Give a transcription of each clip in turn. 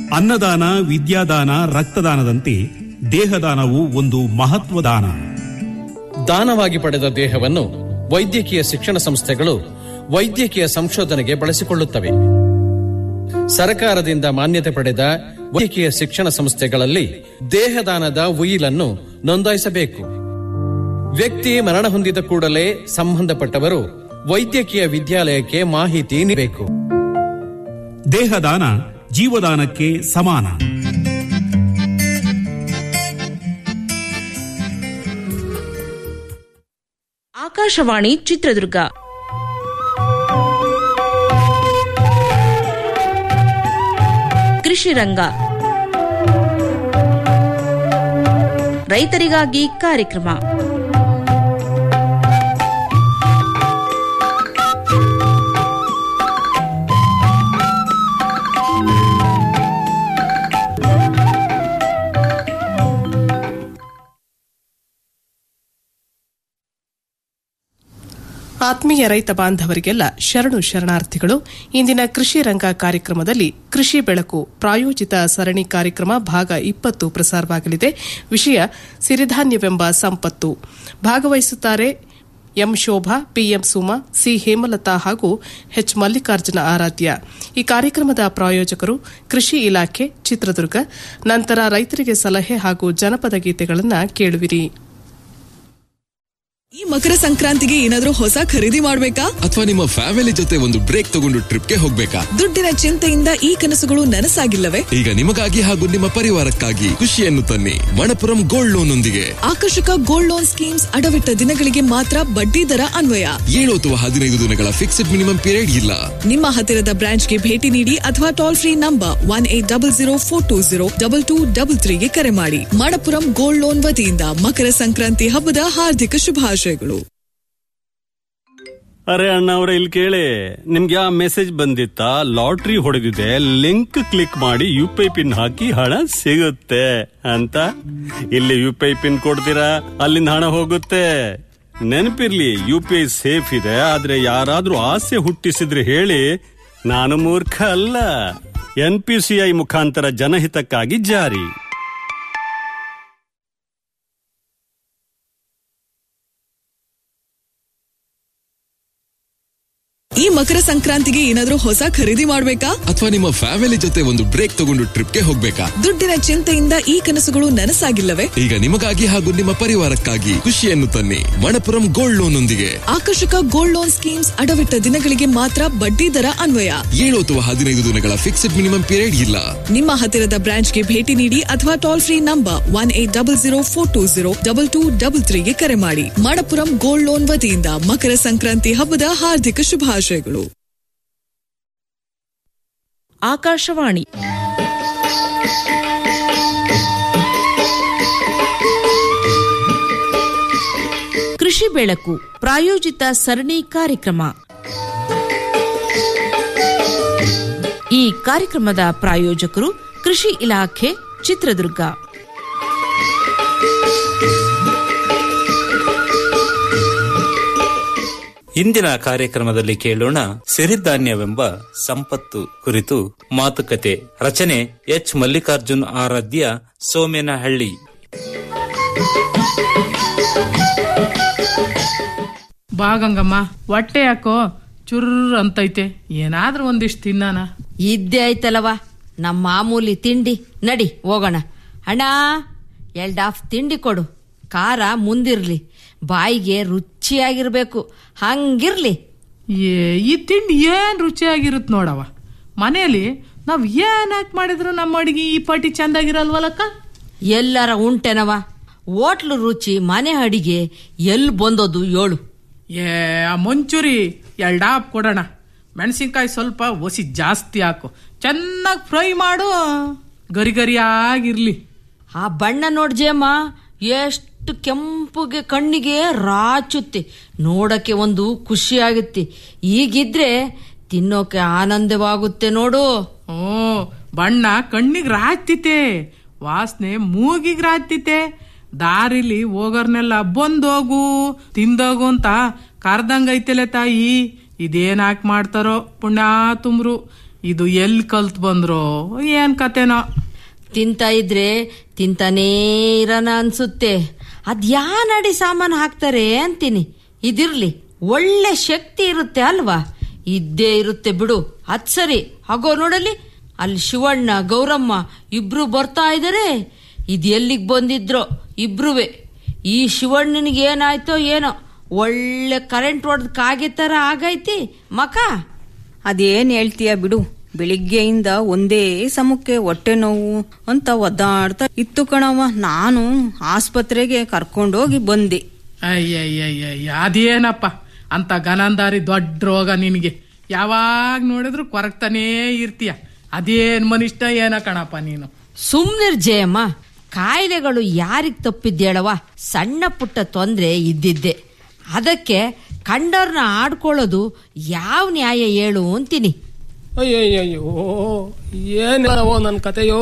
ಅನ್ನದಾನ ವಿದ್ಯಾದಾನ ರಕ್ತದಾನದಂತೆ ದೇಹದಾನವು ಒಂದು ಮಹತ್ವದಾನ ದಾನವಾಗಿ ಪಡೆದ ದೇಹವನ್ನು ವೈದ್ಯಕೀಯ ಶಿಕ್ಷಣ ಸಂಸ್ಥೆಗಳು ವೈದ್ಯಕೀಯ ಸಂಶೋಧನೆಗೆ ಬಳಸಿಕೊಳ್ಳುತ್ತವೆ ಸರಕಾರದಿಂದ ಮಾನ್ಯತೆ ಪಡೆದ ವೈದ್ಯಕೀಯ ಶಿಕ್ಷಣ ಸಂಸ್ಥೆಗಳಲ್ಲಿ ದೇಹದಾನದ ಉಯಿಲನ್ನು ನೋಂದಾಯಿಸಬೇಕು ವ್ಯಕ್ತಿ ಮರಣ ಹೊಂದಿದ ಕೂಡಲೇ ಸಂಬಂಧಪಟ್ಟವರು ವೈದ್ಯಕೀಯ ವಿದ್ಯಾಲಯಕ್ಕೆ ಮಾಹಿತಿ ನೀಡಬೇಕು ದೇಹದಾನ ಜೀವದಾನಕ್ಕೆ ಸಮಾನ ಆಕಾಶವಾಣಿ ಚಿತ್ರದುರ್ಗ ಕೃಷಿ ರಂಗ ರೈತರಿಗಾಗಿ ಕಾರ್ಯಕ್ರಮ ಆತ್ಮೀಯ ರೈತ ಬಾಂಧವರಿಗೆಲ್ಲ ಶರಣು ಶರಣಾರ್ಥಿಗಳು ಇಂದಿನ ಕೃಷಿ ರಂಗ ಕಾರ್ಯಕ್ರಮದಲ್ಲಿ ಕೃಷಿ ಬೆಳಕು ಪ್ರಾಯೋಜಿತ ಸರಣಿ ಕಾರ್ಯಕ್ರಮ ಭಾಗ ಇಪ್ಪತ್ತು ಪ್ರಸಾರವಾಗಲಿದೆ ವಿಷಯ ಸಿರಿಧಾನ್ಯವೆಂಬ ಸಂಪತ್ತು ಭಾಗವಹಿಸುತ್ತಾರೆ M Shobha PM Suma C Hemalatha ಹಾಗೂ ಎಚ್ ಮಲ್ಲಿಕಾರ್ಜುನ ಆರಾಧ್ಯ ಈ ಕಾರ್ಯಕ್ರಮದ ಪ್ರಾಯೋಜಕರು ಕೃಷಿ ಇಲಾಖೆ ಚಿತ್ರದುರ್ಗ ನಂತರ ರೈತರಿಗೆ ಸಲಹೆ ಹಾಗೂ ಜನಪದ ಗೀತೆಗಳನ್ನು ಕೇಳುವಿರಿ ಈ ಮಕರ ಸಂಕ್ರಾಂತಿಗೆ ಏನಾದ್ರೂ ಹೊಸ ಖರೀದಿ ಮಾಡ್ಬೇಕಾ ಅಥವಾ ನಿಮ್ಮ ಫ್ಯಾಮಿಲಿ ಜೊತೆ ಒಂದು ಬ್ರೇಕ್ ತಗೊಂಡು ಟ್ರಿಪ್ಗೆ ಹೋಗ್ಬೇಕಾ ದುಡ್ಡಿನ ಚಿಂತೆಯಿಂದ ಈ ಕನಸುಗಳು ನನಸಾಗಿಲ್ಲವೇ ಈಗ ನಿಮಗಾಗಿ ಹಾಗೂ ನಿಮ್ಮ ಪರಿವಾರಕ್ಕಾಗಿ ಖುಷಿಯನ್ನು ತನ್ನಿ ಮಣಪುರಂ ಗೋಲ್ಡ್ ಲೋನ್ ಒಂದಿಗೆ ಆಕರ್ಷಕ ಗೋಲ್ಡ್ ಲೋನ್ ಸ್ಕೀಮ್ಸ್ ಅಡವಿಟ್ಟ ದಿನಗಳಿಗೆ ಮಾತ್ರ ಬಡ್ಡಿ ದರ ಅನ್ವಯ ಏಳು ಅಥವಾ ಹದಿನೈದು ದಿನಗಳ ಫಿಕ್ಸ್ಡ್ ಮಿನಿಮಮ್ ಪೀರಿಯಡ್ ಇಲ್ಲ ನಿಮ್ಮ ಹತ್ತಿರದ ಬ್ರಾಂಚ್ಗೆ ಭೇಟಿ ನೀಡಿ ಅಥವಾ toll free number one eight double zero four two zero double two double ತ್ರೀಗೆ ಕರೆ ಮಾಡಿ ಮಣಪುರಂ ಗೋಲ್ಡ್ ಲೋನ್ ವತಿಯಿಂದ ಮಕರ ಸಂಕ್ರಾಂತಿ ಹಬ್ಬದ ಹಾರ್ದಿಕ ಶುಭಾಶಯಗಳು ಅರೆ ಅಣ್ಣ ಅವ್ರೆ ಇಲ್ಲಿ ಕೇಳಿ ನಿಮ್ಗೆ ಆ ಮೆಸೇಜ್ ಬಂದಿತ್ತಾ ಲಾಟ್ರಿ ಹೊಡೆದಿದೆ ಲಿಂಕ್ ಕ್ಲಿಕ್ ಮಾಡಿ ಯು ಪಿ ಐ ಪಿನ್ ಹಾಕಿ ಹಣ ಸಿಗುತ್ತೆ ಅಂತ ಇಲ್ಲಿ ಯು ಪಿ ಐ ಪಿನ್ ಕೊಡ್ತೀರಾ ಅಲ್ಲಿಂದ ಹಣ ಹೋಗುತ್ತೆ ನೆನಪಿರ್ಲಿ ಯು ಪಿ ಐ ಸೇಫ್ ಇದೆ ಆದ್ರೆ ಯಾರಾದ್ರೂ ಆಸೆ ಹುಟ್ಟಿಸಿದ್ರೆ ಹೇಳಿ ನಾನು ಮೂರ್ಖ ಅಲ್ಲ ಎನ್ ಪಿ ಸಿ ಐ ಮುಖಾಂತರ ಜನಹಿತಕ್ಕಾಗಿ ಜಾರಿ ಈ ಮಕರ ಸಂಕ್ರಾಂತಿಗೆ ಏನಾದ್ರೂ ಹೊಸ ಖರೀದಿ ಮಾಡ್ಬೇಕಾ ಅಥವಾ ನಿಮ್ಮ ಫ್ಯಾಮಿಲಿ ಜೊತೆ ಒಂದು ಬ್ರೇಕ್ ತಗೊಂಡು ಟ್ರಿಪ್ಗೆ ಹೋಗ್ಬೇಕಾ ದುಡ್ಡಿನ ಚಿಂತೆಯಿಂದ ಈ ಕನಸುಗಳು ನನಸಾಗಿಲ್ಲವೇ ಈಗ ನಿಮಗಾಗಿ ಹಾಗೂ ನಿಮ್ಮ ಪರಿವಾರಕ್ಕಾಗಿ ಖುಷಿಯನ್ನು ತನ್ನಿ ಮಣಪುರಂ ಗೋಲ್ಡ್ ಲೋನ್ ಒಂದಿಗೆ ಆಕರ್ಷಕ ಗೋಲ್ಡ್ ಲೋನ್ ಸ್ಕೀಮ್ಸ್ ಅಡವಿಟ್ಟ ದಿನಗಳಿಗೆ ಮಾತ್ರ ಬಡ್ಡಿ ದರ ಅನ್ವಯ ಏಳು ಅಥವಾ ಹದಿನೈದು ದಿನಗಳ ಫಿಕ್ಸ್ಡ್ ಮಿನಿಮಮ್ ಪೀರಿಯಡ್ ಇಲ್ಲ ನಿಮ್ಮ ಹತ್ತಿರದ ಬ್ರಾಂಚ್ಗೆ ಭೇಟಿ ನೀಡಿ ಅಥವಾ toll free number one eight double zero four two zero double two double ತ್ರೀಗೆ ಕರೆ ಮಾಡಿ ಮಣಪುರಂ ಗೋಲ್ಡ್ ಲೋನ್ ವತಿಯಿಂದ ಮಕರ ಸಂಕ್ರಾಂತಿ ಹಬ್ಬದ ಹಾರ್ದಿಕ ಶುಭಾಶಯಗಳು ಆಕಾಶವಾಣಿ ಕೃಷಿ ಬೆಳಕು ಪ್ರಾಯೋಜಿತ ಸರಣಿ ಕಾರ್ಯಕ್ರಮ ಈ ಕಾರ್ಯಕ್ರಮದ ಪ್ರಾಯೋಜಕರು ಕೃಷಿ ಇಲಾಖೆ ಚಿತ್ರದುರ್ಗ ಇಂದಿನ ಕಾರ್ಯಕ್ರಮದಲ್ಲಿ ಕೇಳೋಣ ಸಿರಿಧಾನ್ಯವೆಂಬ ಸಂಪತ್ತು ಕುರಿತು ಮಾತುಕತೆ ರಚನೆ ಎಚ್ ಮಲ್ಲಿಕಾರ್ಜುನ್ ಆರಾಧ್ಯ ಸೋಮೇನಹಳ್ಳಿ ಬಾ ಗಂಗಮ್ಮ ಹೊಟ್ಟೆ ಯಾಕೋ ಚುರ್ ಅಂತೈತೆ ಏನಾದ್ರೂ ಒಂದಿಷ್ಟು ತಿನ್ನಾನ ಇದ್ದೇ ಆಯ್ತಲ್ಲವ ನಮ್ಮ ಮಾಮೂಲಿ ತಿಂಡಿ ನಡಿ ಹೋಗೋಣ ಅಣ್ಣ ಎರಡು ಹಾಫ್ ತಿಂಡಿ ಕೊಡು ಖಾರ ಮುಂದಿರ್ಲಿ ಬಾಯಿಗೆ ರುಚಿಯಾಗಿರ್ಬೇಕು ಹಂಗಿರ್ಲಿ ಏ ಈ ತಿಂಡಿ ಏನ್ ರುಚಿಯಾಗಿರುತ್ ನೋಡವ ಮನೆಯಲ್ಲಿ ನಾವ್ ಏನ್ ಹಾಕಿ ಮಾಡಿದ್ರು ನಮ್ಮ ಅಡಿಗೆ ಈ ಪಾಟಿ ಚಂದಾಗಿರಲ್ವಲ್ಲಕ್ಕ ಎಲ್ಲರ ಉಂಟೆನವ ಹೋಟ್ಲು ರುಚಿ ಮನೆ ಅಡಿಗೆ ಎಲ್ಲಿ ಬಂದದು ಏಳು ಏ ಆ ಮಂಚೂರಿ ಎರಡು ಹಾಪ್ ಕೊಡೋಣ ಮೆಣಸಿನ್ಕಾಯಿ ಸ್ವಲ್ಪ ಒಸಿ ಜಾಸ್ತಿ ಹಾಕು ಚೆನ್ನಾಗಿ ಫ್ರೈ ಮಾಡು ಗರಿ ಗರಿಯಾಗಿರ್ಲಿ ಆ ಬಣ್ಣ ನೋಡ್ಜೇಮ್ಮ ಎಷ್ಟು ಕೆಂಪುಗೆ ಕಣ್ಣಿಗೆ ರಾಚುತ್ತೆ ನೋಡಕ್ಕೆ ಒಂದು ಖುಷಿ ಆಗುತ್ತೆ ಈಗಿದ್ರೆ ತಿನ್ನೋಕೆ ಆನಂದವಾಗುತ್ತೆ ನೋಡು ಓ ಬಣ್ಣ ಕಣ್ಣಿಗೆ ರಾಚ್ತಿತೆ ವಾಸನೆ ಮೂಗಿಗೆ ರಾಚ್ತಿತೆ ದಾರಿಲಿ ಹೋಗೋರ್ನೆಲ್ಲ ಬಂದೋಗು ತಿಂದೋಗು ಅಂತ ಕರ್ದಂಗೈತೆಲೆ ತಾಯಿ ಇದೇನ್ ಹಾಕಿ ಮಾಡ್ತಾರೋ ಪುಣ್ಯ ತುಂಬ್ರು ಇದು ಎಲ್ಲಿ ಕಲ್ತ್ ಬಂದ್ರು ಏನ್ ಕತೆನೋ ತಿಂತ ಇದ್ರೆ ತಿಂತಾನೇ ಇರೋಣ ಅನ್ಸುತ್ತೆ ಅದ್ಯಾ ನಡಿ ಸಾಮಾನು ಹಾಕ್ತಾರೆ ಅಂತೀನಿ ಇದಿರ್ಲಿ ಒಳ್ಳೆ ಶಕ್ತಿ ಇರುತ್ತೆ ಅಲ್ವಾ ಇದ್ದೇ ಇರುತ್ತೆ ಬಿಡು ಅದ್ ಸರಿ ಹಾಗೋ ನೋಡಲಿ ಅಲ್ಲಿ ಶಿವಣ್ಣ ಗೌರಮ್ಮ ಇಬ್ರು ಬರ್ತಾ ಇದಾರೆ ಇದ್ ಎಲ್ಲಿಗ್ ಬಂದಿದ್ರೋ ಇಬ್ರುವೆ ಈ ಶಿವಣ್ಣನಿಗೆ ಏನಾಯ್ತೋ ಏನೋ ಒಳ್ಳೆ ಕರೆಂಟ್ ಹೊಡೆದ್ ಕಾಗೆ ತರ ಆಗೈತಿ ಮಕ ಅದೇನ್ ಹೇಳ್ತೀಯ ಬಿಡು ಬೆಳಿಗ್ಗೆಯಿಂದ ಒಂದೇ ಸಮಕ್ಕೆ ಹೊಟ್ಟೆ ನೋವು ಅಂತ ಒದ್ದಾಡ್ತಾ ಇತ್ತು ಕಣವ ನಾನು ಆಸ್ಪತ್ರೆಗೆ ಕರ್ಕೊಂಡೋಗಿ ಬಂದೆ ಅಯ್ಯಯ್ಯಯ್ಯ ಅದೇನಪ್ಪ ಅಂತ ಗನಂದಾರಿ ದೊಡ್ಡ ರೋಗ ನಿನಗೆ ಯಾವಾಗ ನೋಡಿದ್ರು ಕೊರಗ್ತಾನೇ ಇರ್ತೀಯ ಅದೇನ್ ಮನಿಷ್ಠ ಏನ ಕಣಪ್ಪ ನೀನು ಸುಮ್ನಿರ್ ಜಯಮ್ಮ ಕಾಯಿಲೆಗಳು ಯಾರಿಗ್ ತಪ್ಪಿದ್ದೇಳವ ಸಣ್ಣ ಪುಟ್ಟ ತೊಂದ್ರೆ ಇದ್ದಿದ್ದೆ ಅದಕ್ಕೆ ಕಂಡವ್ರನ್ನ ಆಡ್ಕೊಳ್ಳೋದು ಯಾವ ನ್ಯಾಯ ಹೇಳು ಅಂತೀನಿ ಅಯ್ಯಯ್ಯಯ್ಯೋ ಏನಿಲ್ಲವೋ ನನ್ನ ಕತೆಯೋ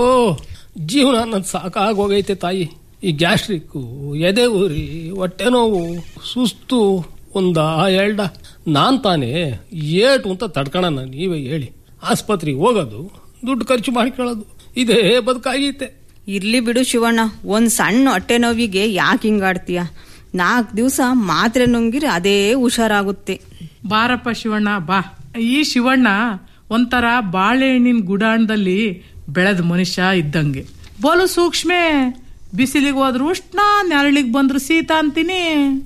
ಜೀವನ ನನ್ನ ಸಾಕಾಗೋಗೈತೆ ತಾಯಿ ಈ ಗ್ಯಾಸ್ಟ್ರಿಕ್ಕು ಎದೆ ಉರಿ ಹೊಟ್ಟೆ ನೋವು ಸುಸ್ತು ಒಂದ ಎರಡ ನಾನ್ ತಾನೇ ಏಟು ಅಂತ ತಡ್ಕಣ ನೀವೇ ಹೇಳಿ ಆಸ್ಪತ್ರೆಗೆ ಹೋಗೋದು ದುಡ್ಡು ಖರ್ಚು ಮಾಡ್ಕೊಳ್ಳೋದು ಇದೇ ಬದುಕಾಗೈತೆ ಇರ್ಲಿ ಬಿಡು ಶಿವಣ್ಣ ಒಂದ್ ಸಣ್ಣ ಹೊಟ್ಟೆ ನೋವಿಗೆ ಯಾಕೆ ಹಿಂಗಾಡ್ತೀಯ ನಾಲ್ಕು ದಿವಸ ಮಾತ್ರೆ ನುಂಗಿರಿ ಅದೇ ಹುಷಾರಾಗುತ್ತೆ ಬಾರಪ್ಪ ಶಿವಣ್ಣ ಬಾ ಈ ಶಿವಣ್ಣ ಒಂಥರ ಬಾಳೆಹಣ್ಣಿನ ಗುಡಾಣದಲ್ಲಿ ಬೆಳೆದ ಮನುಷ್ಯ ಇದ್ದಂಗೆ ಬಲು ಸೂಕ್ಷ್ಮೆ ಬಿಸಿಲಿಗೆ ಹೋದ್ರು ಉಷ್ಣ ನೆರಳಿಗೆ ಬಂದ್ರು ಶೀತ ಅಂತೀನಿ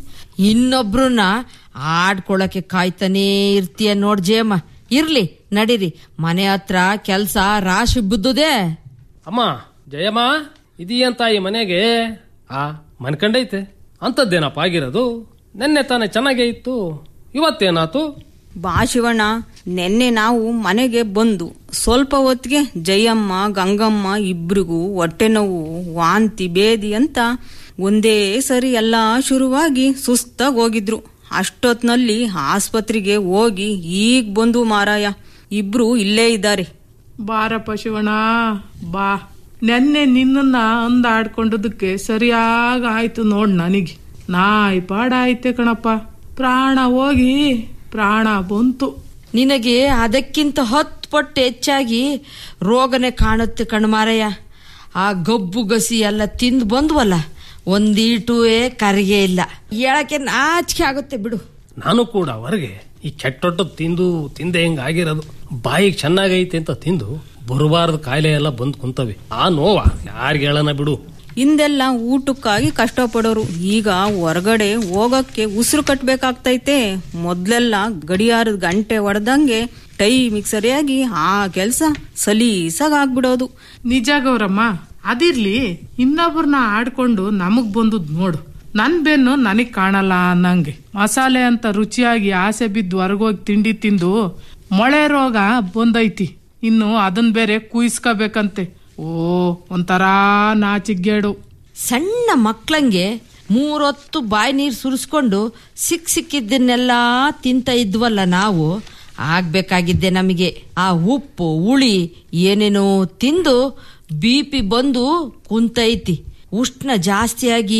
ಇನ್ನೊಬ್ರನ್ನ ಆಡ್ಕೊಳಕ್ಕೆ ಕಾಯ್ತಾನೇ ಇರ್ತೀಯ ನೋಡ್ ಜಯಮ್ಮ ಇರ್ಲಿ ನಡೀರಿ ಮನೆ ಹತ್ರ ಕೆಲ್ಸ ರಾಶಿ ಬಿದ್ದುದೇ ಅಮ್ಮ ಜಯಮ್ಮ ಇದೀಯನ್ ತಾಯಿ ಮನೆಗೆ ಆ ಮನ್ಕಂಡೈತೆ ಅಂಥದ್ದೇನಪ್ಪ ಆಗಿರೋದು ನೆನ್ನೆ ತಾನೇ ಚೆನ್ನಾಗೇ ಇತ್ತು ಇವತ್ತೇನಾತು ಬಾ ಶಿವಣ್ಣ ನೆನ್ನೆ ನಾವು ಮನೆಗೆ ಬಂದು ಸ್ವಲ್ಪ ಹೊತ್ತಿಗೆ ಜಯಮ್ಮ ಗಂಗಮ್ಮ ಇಬ್ರಿಗೂ ಹೊಟ್ಟೆ ನೋವು ವಾಂತಿ ಬೇದಿ ಅಂತ ಒಂದೇ ಸರಿ ಎಲ್ಲ ಶುರುವಾಗಿ ಸುಸ್ತಾಗಿ ಹೋಗಿದ್ರು ಅಷ್ಟೊತ್ನಲ್ಲಿ ಆಸ್ಪತ್ರೆಗೆ ಹೋಗಿ ಈಗ ಬಂದು ಮಾರಾಯ ಇಬ್ರು ಇಲ್ಲೇ ಇದ್ದಾರೆ ಬಾರಪ್ಪ ಶಿವಣ್ಣ ಬಾ ನೆನ್ನೆ ನಿನ್ನನ್ನ ಅಂದಾಡ್ಕೊಂಡದಕ್ಕೆ ಸರಿಯಾಗ ಆಯ್ತು ನೋಡ್ ನನಗೆ ನಾಯಿ ಪಾಡ ಐತೆ ಕಣಪ್ಪ ಪ್ರಾಣ ಹೋಗಿ ಪ್ರಾಣ ಬಂತು ನಿನಗೆ ಅದಕ್ಕಿಂತ ಹತ್ತು ಪಟ್ಟು ಹೆಚ್ಚಾಗಿ ರೋಗನೆ ಕಾಣುತ್ತೆ ಕಣ್ಮಾರಯ್ಯ ಆ ಗಬ್ಬು ಗಸಿ ಎಲ್ಲ ತಿಂದು ಬಂದ್ವಲ್ಲ ಒಂದೀಟುವೆ ಕರಿಗೆ ಇಲ್ಲ ಹೇಳಕ್ಕೆ ನಾಚಿಕೆ ಆಗುತ್ತೆ ಬಿಡು ನಾನು ಕೂಡ ಹೊರಗೆ ಈ ಕೆಟ್ಟೊಟ್ಟು ತಿಂದು ತಿಂದೆ ಹಿಂಗ ಆಗಿರೋದು ಬಾಯಿಗೆ ಚೆನ್ನಾಗೈತೆ ಅಂತ ತಿಂದು ಬರಬಾರದ ಕಾಯಿಲೆ ಎಲ್ಲ ಬಂದ್ ಕುಂತವೆ ಆ ನೋವ ಯಾರಿಗೆ ಹೇಳನ ಬಿಡು ಹಿಂದೆಲ್ಲ ಊಟಕ್ಕಾಗಿ ಕಷ್ಟಪಡೋರು ಈಗ ಹೊರಗಡೆ ಹೋಗಕ್ಕೆ ಉಸಿರು ಕಟ್ಬೇಕಾಗ್ತೈತೆ ಮೊದ್ಲೆಲ್ಲ ಗಡಿಯಾರದ ಗಂಟೆ ಹೊಡೆದಂಗೆ ಟೈಮಿಗೆ ಸರಿಯಾಗಿ ಆ ಕೆಲಸ ಸಲೀಸಾಗ್ ಆಗ್ಬಿಡೋದು ನಿಜ ಗೌರಮ್ಮ ಅದಿರ್ಲಿ ಇನ್ನೊಬ್ರನ್ನ ಆಡ್ಕೊಂಡು ನಮಗ್ ಬಂದದ್ ನೋಡು ನನ್ ಬೆನ್ನು ನನಗ್ ಕಾಣಲ್ಲ ಅನ್ನಂಗೆ ಮಸಾಲೆ ಅಂತ ರುಚಿಯಾಗಿ ಆಸೆ ಬಿದ್ದು ಹೊರಗೋಗಿ ತಿಂಡಿ ತಿಂದು ಮೊಳೆ ರೋಗ ಬಂದೈತಿ ಇನ್ನು ಅದನ್ ಬೇರೆ ಕುಯ್ಸ್ಕೋಬೇಕಂತೆ ಓ ಒಂಥರ ನಾಚಿಗೇಡು ಸಣ್ಣ ಮಕ್ಳಂಗೆ ಮೂರೊತ್ತು ಬಾಯಿ ನೀರು ಸುರಿಸ್ಕೊಂಡು ಸಿಕ್ ಸಿಕ್ಕಿದ್ದನ್ನೆಲ್ಲ ತಿಂತ ಇದ್ವಲ್ಲ ನಾವು ಆಗ್ಬೇಕಾಗಿದ್ದೆ ನಮಗೆ ಆ ಉಪ್ಪು ಹುಳಿ ಏನೇನೋ ತಿಂದು ಬಿ ಪಿ ಬಂದು ಕುಂತೈತಿ ಉಷ್ಣ ಜಾಸ್ತಿಯಾಗಿ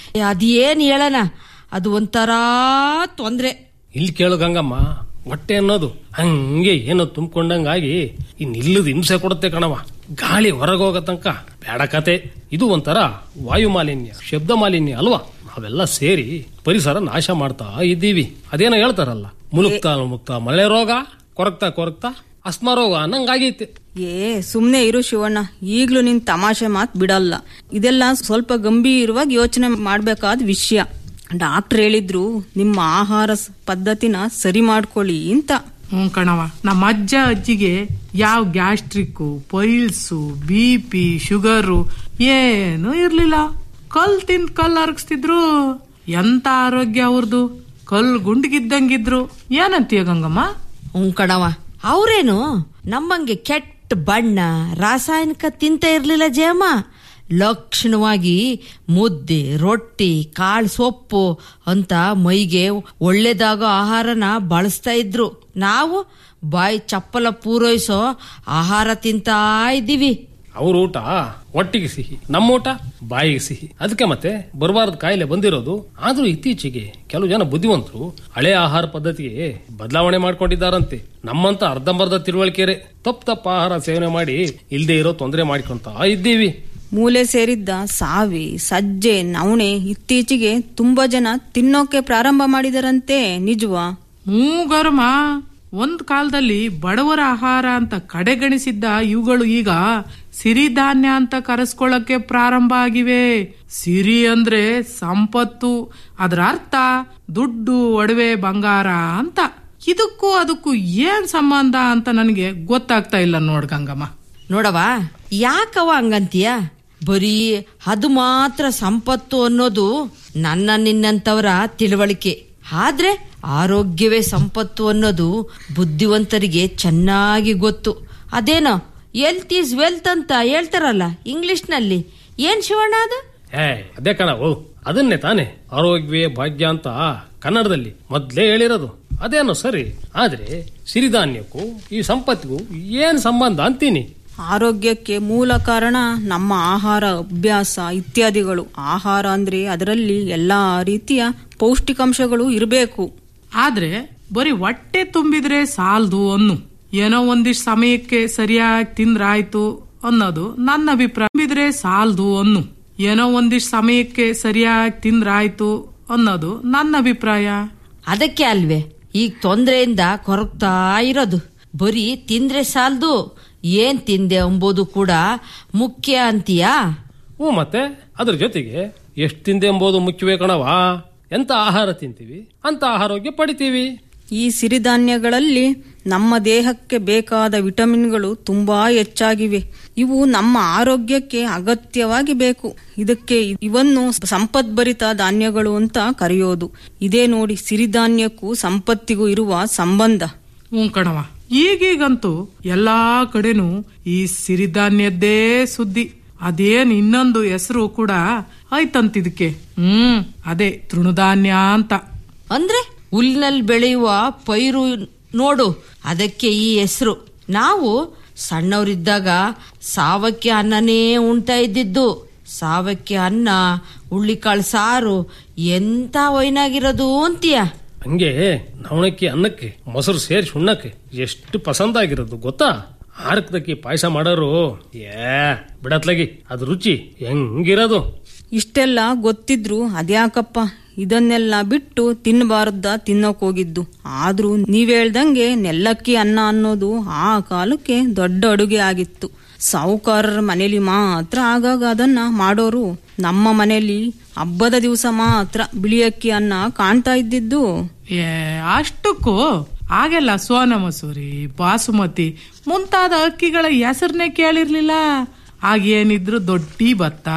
ಅದೇನ್ ಹೇಳಣ ಅದು ಒಂಥರ ತೊಂದ್ರೆ ಇಲ್ಲಿ ಕೇಳು ಗಂಗಮ್ಮ ಹೊಟ್ಟೆ ಅನ್ನೋದು ಹಂಗೆ ಏನೋ ತುಂಬಿಕೊಂಡಂಗಾಗಿ ಇನ್ನಿಲ್ಲದ ಹಿಂಸೆ ಕೊಡುತ್ತೆ ಕಣವ ಗಾಳಿ ಹೊರಗೋಗೋ ತನಕ ಬೇಡ ಕತೆ ಇದು ಒಂಥರ ವಾಯು ಮಾಲಿನ್ಯ ಶಬ್ದ ಮಾಲಿನ್ಯ ಅಲ್ವಾ ಅವೆಲ್ಲ ಸೇರಿ ಪರಿಸರ ನಾಶ ಮಾಡ್ತಾ ಇದ್ದೀವಿ ಅದೇನೋ ಹೇಳ್ತಾರಲ್ಲ ಮುಲುಕ್ತಾ ಮುಕ್ತ ಮಳೆ ರೋಗ ಕೊರಗ್ತಾ ಕೊರಗ್ತಾ ಅಸ್ಮ ರೋಗ ಅನ್ನಂಗಾಗೈತೆ ಏ ಸುಮ್ನೆ ಇರು ಶಿವಣ್ಣ ಈಗ್ಲೂ ನಿನ್ ತಮಾಷೆ ಮಾತ್ ಬಿಡಲ್ಲ ಇದೆಲ್ಲ ಸ್ವಲ್ಪ ಗಂಭೀರವಾಗಿ ಯೋಚನೆ ಮಾಡ್ಬೇಕಾದ ವಿಷಯ ಡಾಕ್ಟರ್ ಹೇಳಿದ್ರು ನಿಮ್ಮ ಆಹಾರ ಸ್- ಪದ್ಧತಿನ ಸರಿ ಮಾಡ್ಕೊಳ್ಳಿ ಅಂತ ಹ್ಞೂ ಕಣವ ನಮ್ಮ ಅಜ್ಜ ಅಜ್ಜಿಗೆ ಯಾವ gastric piles B P sugar ಏನೂ ಇರ್ಲಿಲ್ಲ ಕಲ್ ತಿಂದ್ ಕಲ್ ಅರಗಿಸ್ತಿದ್ರು ಎಂತ ಆರೋಗ್ಯ ಅವ್ರದ್ದು ಕಲ್ ಗುಂಡ್ಗಿದ್ದಂಗಿದ್ರು ಏನಂತೀಯ ಗಂಗಮ್ಮ ಹ್ಞೂ ಕಣವ ಅವ್ರೇನು ನಮ್ಮಂಗೆ ಕೆಟ್ಟ ಬಣ್ಣ ರಾಸಾಯನಿಕ ತಿಂತ ಇರ್ಲಿಲ್ಲ ಜಯಮ್ಮ ಲಕ್ಷಣವಾಗಿ ಮುದ್ದೆ ರೊಟ್ಟಿ ಕಾಳು ಸೊಪ್ಪು ಅಂತ ಮೈಗೆ ಒಳ್ಳೇದಾಗೋ ಆಹಾರನ ಬಳಸ್ತಾ ಇದ್ರು ನಾವು ಬಾಯಿ ಚಪ್ಪಲ ಪೂರೈಸೋ ಆಹಾರ ತಿಂತಾ ಇದ್ದೀವಿ ಅವ್ರ ಊಟ ಒಟ್ಟಿಗೆ ಸಿಹಿ ನಮ್ಮ ಊಟ ಬಾಯಿಗೆ ಸಿಹಿ ಅದಕ್ಕೆ ಮತ್ತೆ ಬರಬಾರದ ಕಾಯಿಲೆ ಬಂದಿರೋದು ಆದ್ರೂ ಇತ್ತೀಚೆಗೆ ಕೆಲವು ಜನ ಬುದ್ಧಿವಂತರು ಹಳೆ ಆಹಾರ ಪದ್ಧತಿಗೆ ಬದಲಾವಣೆ ಮಾಡ್ಕೊಂಡಿದ್ದಾರಂತೆ ನಮ್ಮಂತ ಅರ್ಧಂಬರ್ಧ ತಿಳುವಳಿಕೆರೆ ತಪ್ಪು ತಪ್ಪು ಆಹಾರ ಸೇವನೆ ಮಾಡಿ ಇಲ್ದೇ ಇರೋ ತೊಂದರೆ ಮಾಡ್ಕೊಂತ ಇದ್ದೀವಿ ಮೂಲೆ ಸೇರಿದ್ದ ಸಾವಿ ಸಜ್ಜೆ ನವಣೆ ಇತ್ತೀಚೆಗೆ ತುಂಬಾ ಜನ ತಿನ್ನೋಕೆ ಪ್ರಾರಂಭ ಮಾಡಿದರಂತೆ ನಿಜವಾ ಹ್ಞೂ ಗರ್ಮ ಒಂದ್ ಕಾಲದಲ್ಲಿ ಬಡವರ ಆಹಾರ ಅಂತ ಕಡೆಗಣಿಸಿದ್ದ ಇವುಗಳು ಈಗ ಸಿರಿಧಾನ್ಯ ಅಂತ ಕರೆಸ್ಕೊಳ್ಳಕ್ಕೆ ಪ್ರಾರಂಭ ಆಗಿವೆ ಸಿರಿ ಅಂದ್ರೆ ಸಂಪತ್ತು ಅದರ ಅರ್ಥ ದುಡ್ಡು ಒಡವೆ ಬಂಗಾರ ಅಂತ ಇದಕ್ಕೂ ಅದಕ್ಕೂ ಏನ್ ಸಂಬಂಧ ಅಂತ ನನಗೆ ಗೊತ್ತಾಗ್ತಾ ಇಲ್ಲ ನೋಡ್ ಗಂಗಮ್ಮ ನೋಡವ ಯಾಕವ ಹಂಗಂತೀಯ ಬರೀ ಅದು ಮಾತ್ರ ಸಂಪತ್ತು ಅನ್ನೋದು ನನ್ನ ನಿನ್ನಂತವರ ತಿಳುವಳಿಕೆ ಆದ್ರೆ ಆರೋಗ್ಯವೇ ಸಂಪತ್ತು ಅನ್ನೋದು ಬುದ್ಧಿವಂತರಿಗೆ ಚೆನ್ನಾಗಿ ಗೊತ್ತು ಅದೇನೋ ಎಲ್ತ್ ಈಸ್ ವೆಲ್ತ್ ಅಂತ ಹೇಳ್ತಾರಲ್ಲ ಇಂಗ್ಲಿಷ್ನಲ್ಲಿ ಏನ್ ಶಿವಣ್ಣ ಅದು ಏ ಅದೇ ಕಣ ಓ ಅದನ್ನೇ ತಾನೆ ಆರೋಗ್ಯವೇ ಭಾಗ್ಯ ಅಂತ ಕನ್ನಡದಲ್ಲಿ ಮೊದ್ಲೇ ಹೇಳಿರೋದು ಅದೇನೋ ಸರಿ ಆದ್ರೆ ಸಿರಿಧಾನ್ಯಕ್ಕೂ ಈ ಸಂಪತ್ತಿಗೂ ಏನ್ ಸಂಬಂಧ ಅಂತೀನಿ ಆರೋಗ್ಯಕ್ಕೆ ಮೂಲ ಕಾರಣ ನಮ್ಮ ಆಹಾರ ಅಭ್ಯಾಸ ಇತ್ಯಾದಿಗಳು ಆಹಾರ ಅಂದ್ರೆ ಅದರಲ್ಲಿ ಎಲ್ಲಾ ರೀತಿಯ ಪೌಷ್ಟಿಕಾಂಶಗಳು ಇರಬೇಕು ಆದ್ರೆ ಬರೀ ಹೊಟ್ಟೆ ತುಂಬಿದ್ರೆ ಸಾಲ್ದು ಅನ್ನು ಏನೋ ಒಂದಿಷ್ಟು ಸಮಯಕ್ಕೆ ಸರಿಯಾಗಿ ತಿಂದ್ರಾಯ್ತು ಅನ್ನೋದು ನನ್ನ ಅಭಿಪ್ರಾಯ ತುಂಬಿದ್ರೆ ಸಾಲ್ದು ಅನ್ನು ಏನೋ ಒಂದಿಷ್ಟು ಸಮಯಕ್ಕೆ ಸರಿಯಾಗಿ ತಿಂದ್ರಾಯ್ತು ಅನ್ನೋದು ನನ್ನ ಅಭಿಪ್ರಾಯ ಅದಕ್ಕೆ ಅಲ್ವೇ ಈಗ ತೊಂದರೆಯಿಂದ ಕೊರಗ್ತಾ ಇರೋದು ಬರೀ ತಿಂದ್ರೆ ಸಾಲ್ದು ಏನ್ ತಿಂದೆ ಎಂಬುದು ಕೂಡ ಮುಖ್ಯ ಅಂತೀಯಾ ಹ್ಞೂ ಮತ್ತೆ ಅದ್ರ ಜೊತೆಗೆ ಎಷ್ಟು ತಿಂದೆ ಎಂಬುದು ಮುಖ್ಯವೇ ಕಣವಾ ಎಂತ ಆಹಾರ ತಿಂತೀವಿ ಅಂತ ಆರೋಗ್ಯ ಪಡಿತೀವಿ ಈ ಸಿರಿಧಾನ್ಯಗಳಲ್ಲಿ ನಮ್ಮ ದೇಹಕ್ಕೆ ಬೇಕಾದ ವಿಟಮಿನ್ಗಳು ತುಂಬಾ ಹೆಚ್ಚಾಗಿವೆ ಇವು ನಮ್ಮ ಆರೋಗ್ಯಕ್ಕೆ ಅಗತ್ಯವಾಗಿ ಬೇಕು ಇದಕ್ಕೆ ಇವನ್ನು ಸಂಪದ್ಭರಿತ ಧಾನ್ಯಗಳು ಅಂತ ಕರೆಯೋದು ಇದೇ ನೋಡಿ ಸಿರಿಧಾನ್ಯಕ್ಕೂ ಸಂಪತ್ತಿಗೂ ಇರುವ ಸಂಬಂಧ ಹ್ಞೂ ಕಣವ ಈಗೀಗಂತೂ ಎಲ್ಲಾ ಕಡೆನೂ ಈ ಸಿರಿಧಾನ್ಯದ್ದೇ ಸುದ್ದಿ ಅದೇನ್ ಇನ್ನೊಂದು ಹೆಸರು ಕೂಡ ಆಯ್ತಂತ ಇದಕ್ಕೆ ಹ್ಮ್ ಅದೇ ತೃಣಧಾನ್ಯ ಅಂತ ಅಂದ್ರೆ ಹುಲ್ಲಿನಲ್ಲಿ ಬೆಳೆಯುವ ಪೈರು ನೋಡು ಅದಕ್ಕೆ ಈ ಹೆಸರು ನಾವು ಸಣ್ಣವರಿದ್ದಾಗ ಸಾವಕ್ಕೆ ಅನ್ನನೇ ಉಣ್ತಾ ಇದ್ದಿದ್ದು ಸಾವಕ್ಕೆ ಅನ್ನ ಹುಳ್ಳಿಕಾಳು ಸಾರು ಎಂತ ವೈನಾಗಿರೋದು ಅಂತೀಯ ಹಂಗೆ ನವಣಕ್ಕಿ ಅನ್ನಕ್ಕೆ ಮೊಸರು ಸೇರಿಸಿ ಉಣ್ಣಕ್ಕೆ ಎಷ್ಟು ಪಸಂದ ಆಗಿರೋದು ಗೊತ್ತಾ ಆರಕ್ದಕ್ಕಿ ಪಾಯಸ ಮಾಡೋರು ಏ ಬಿಡತ್ಲಗಿ ಅದು ರುಚಿ ಹೆಂಗಿರೋದು ಇಷ್ಟೆಲ್ಲ ಗೊತ್ತಿದ್ರು ಅದ್ಯಾಕಪ್ಪ ಇದನ್ನೆಲ್ಲ ಬಿಟ್ಟು ತಿನ್ನಬಾರ್ದ ತಿನ್ನೋಕ್ ಹೋಗಿದ್ದು ಆದ್ರೂ ನೀವ್ ಹೇಳ್ದಂಗೆ ನೆಲ್ಲಕ್ಕಿ ಅನ್ನ ಅನ್ನೋದು ಆ ಕಾಲಕ್ಕೆ ದೊಡ್ಡ ಅಡುಗೆ ಆಗಿತ್ತು ಸಾಹುಕಾರರ ಮನೇಲಿ ಮಾತ್ರ ಆಗಾಗ ಅದನ್ನ ಮಾಡೋರು ನಮ್ಮ ಮನೇಲಿ ಹಬ್ಬದ ದಿವಸ ಮಾತ್ರ ಬಿಳಿ ಅಕ್ಕಿ ಅನ್ನ ಕಾಣ್ತಾ ಇದ್ದಿದ್ದು ಏ ಅಷ್ಟಕ್ಕೂ ಆಗೆಲ್ಲ ಸೋನ ಮಸೂರಿ ಬಾಸುಮತಿ ಮುಂತಾದ ಅಕ್ಕಿಗಳ ಹೆಸರನ್ನೇ ಕೇಳಿರ್ಲಿಲ್ಲ ಆಗೇನಿದ್ರು ದೊಡ್ಡಿ ಭತ್ತ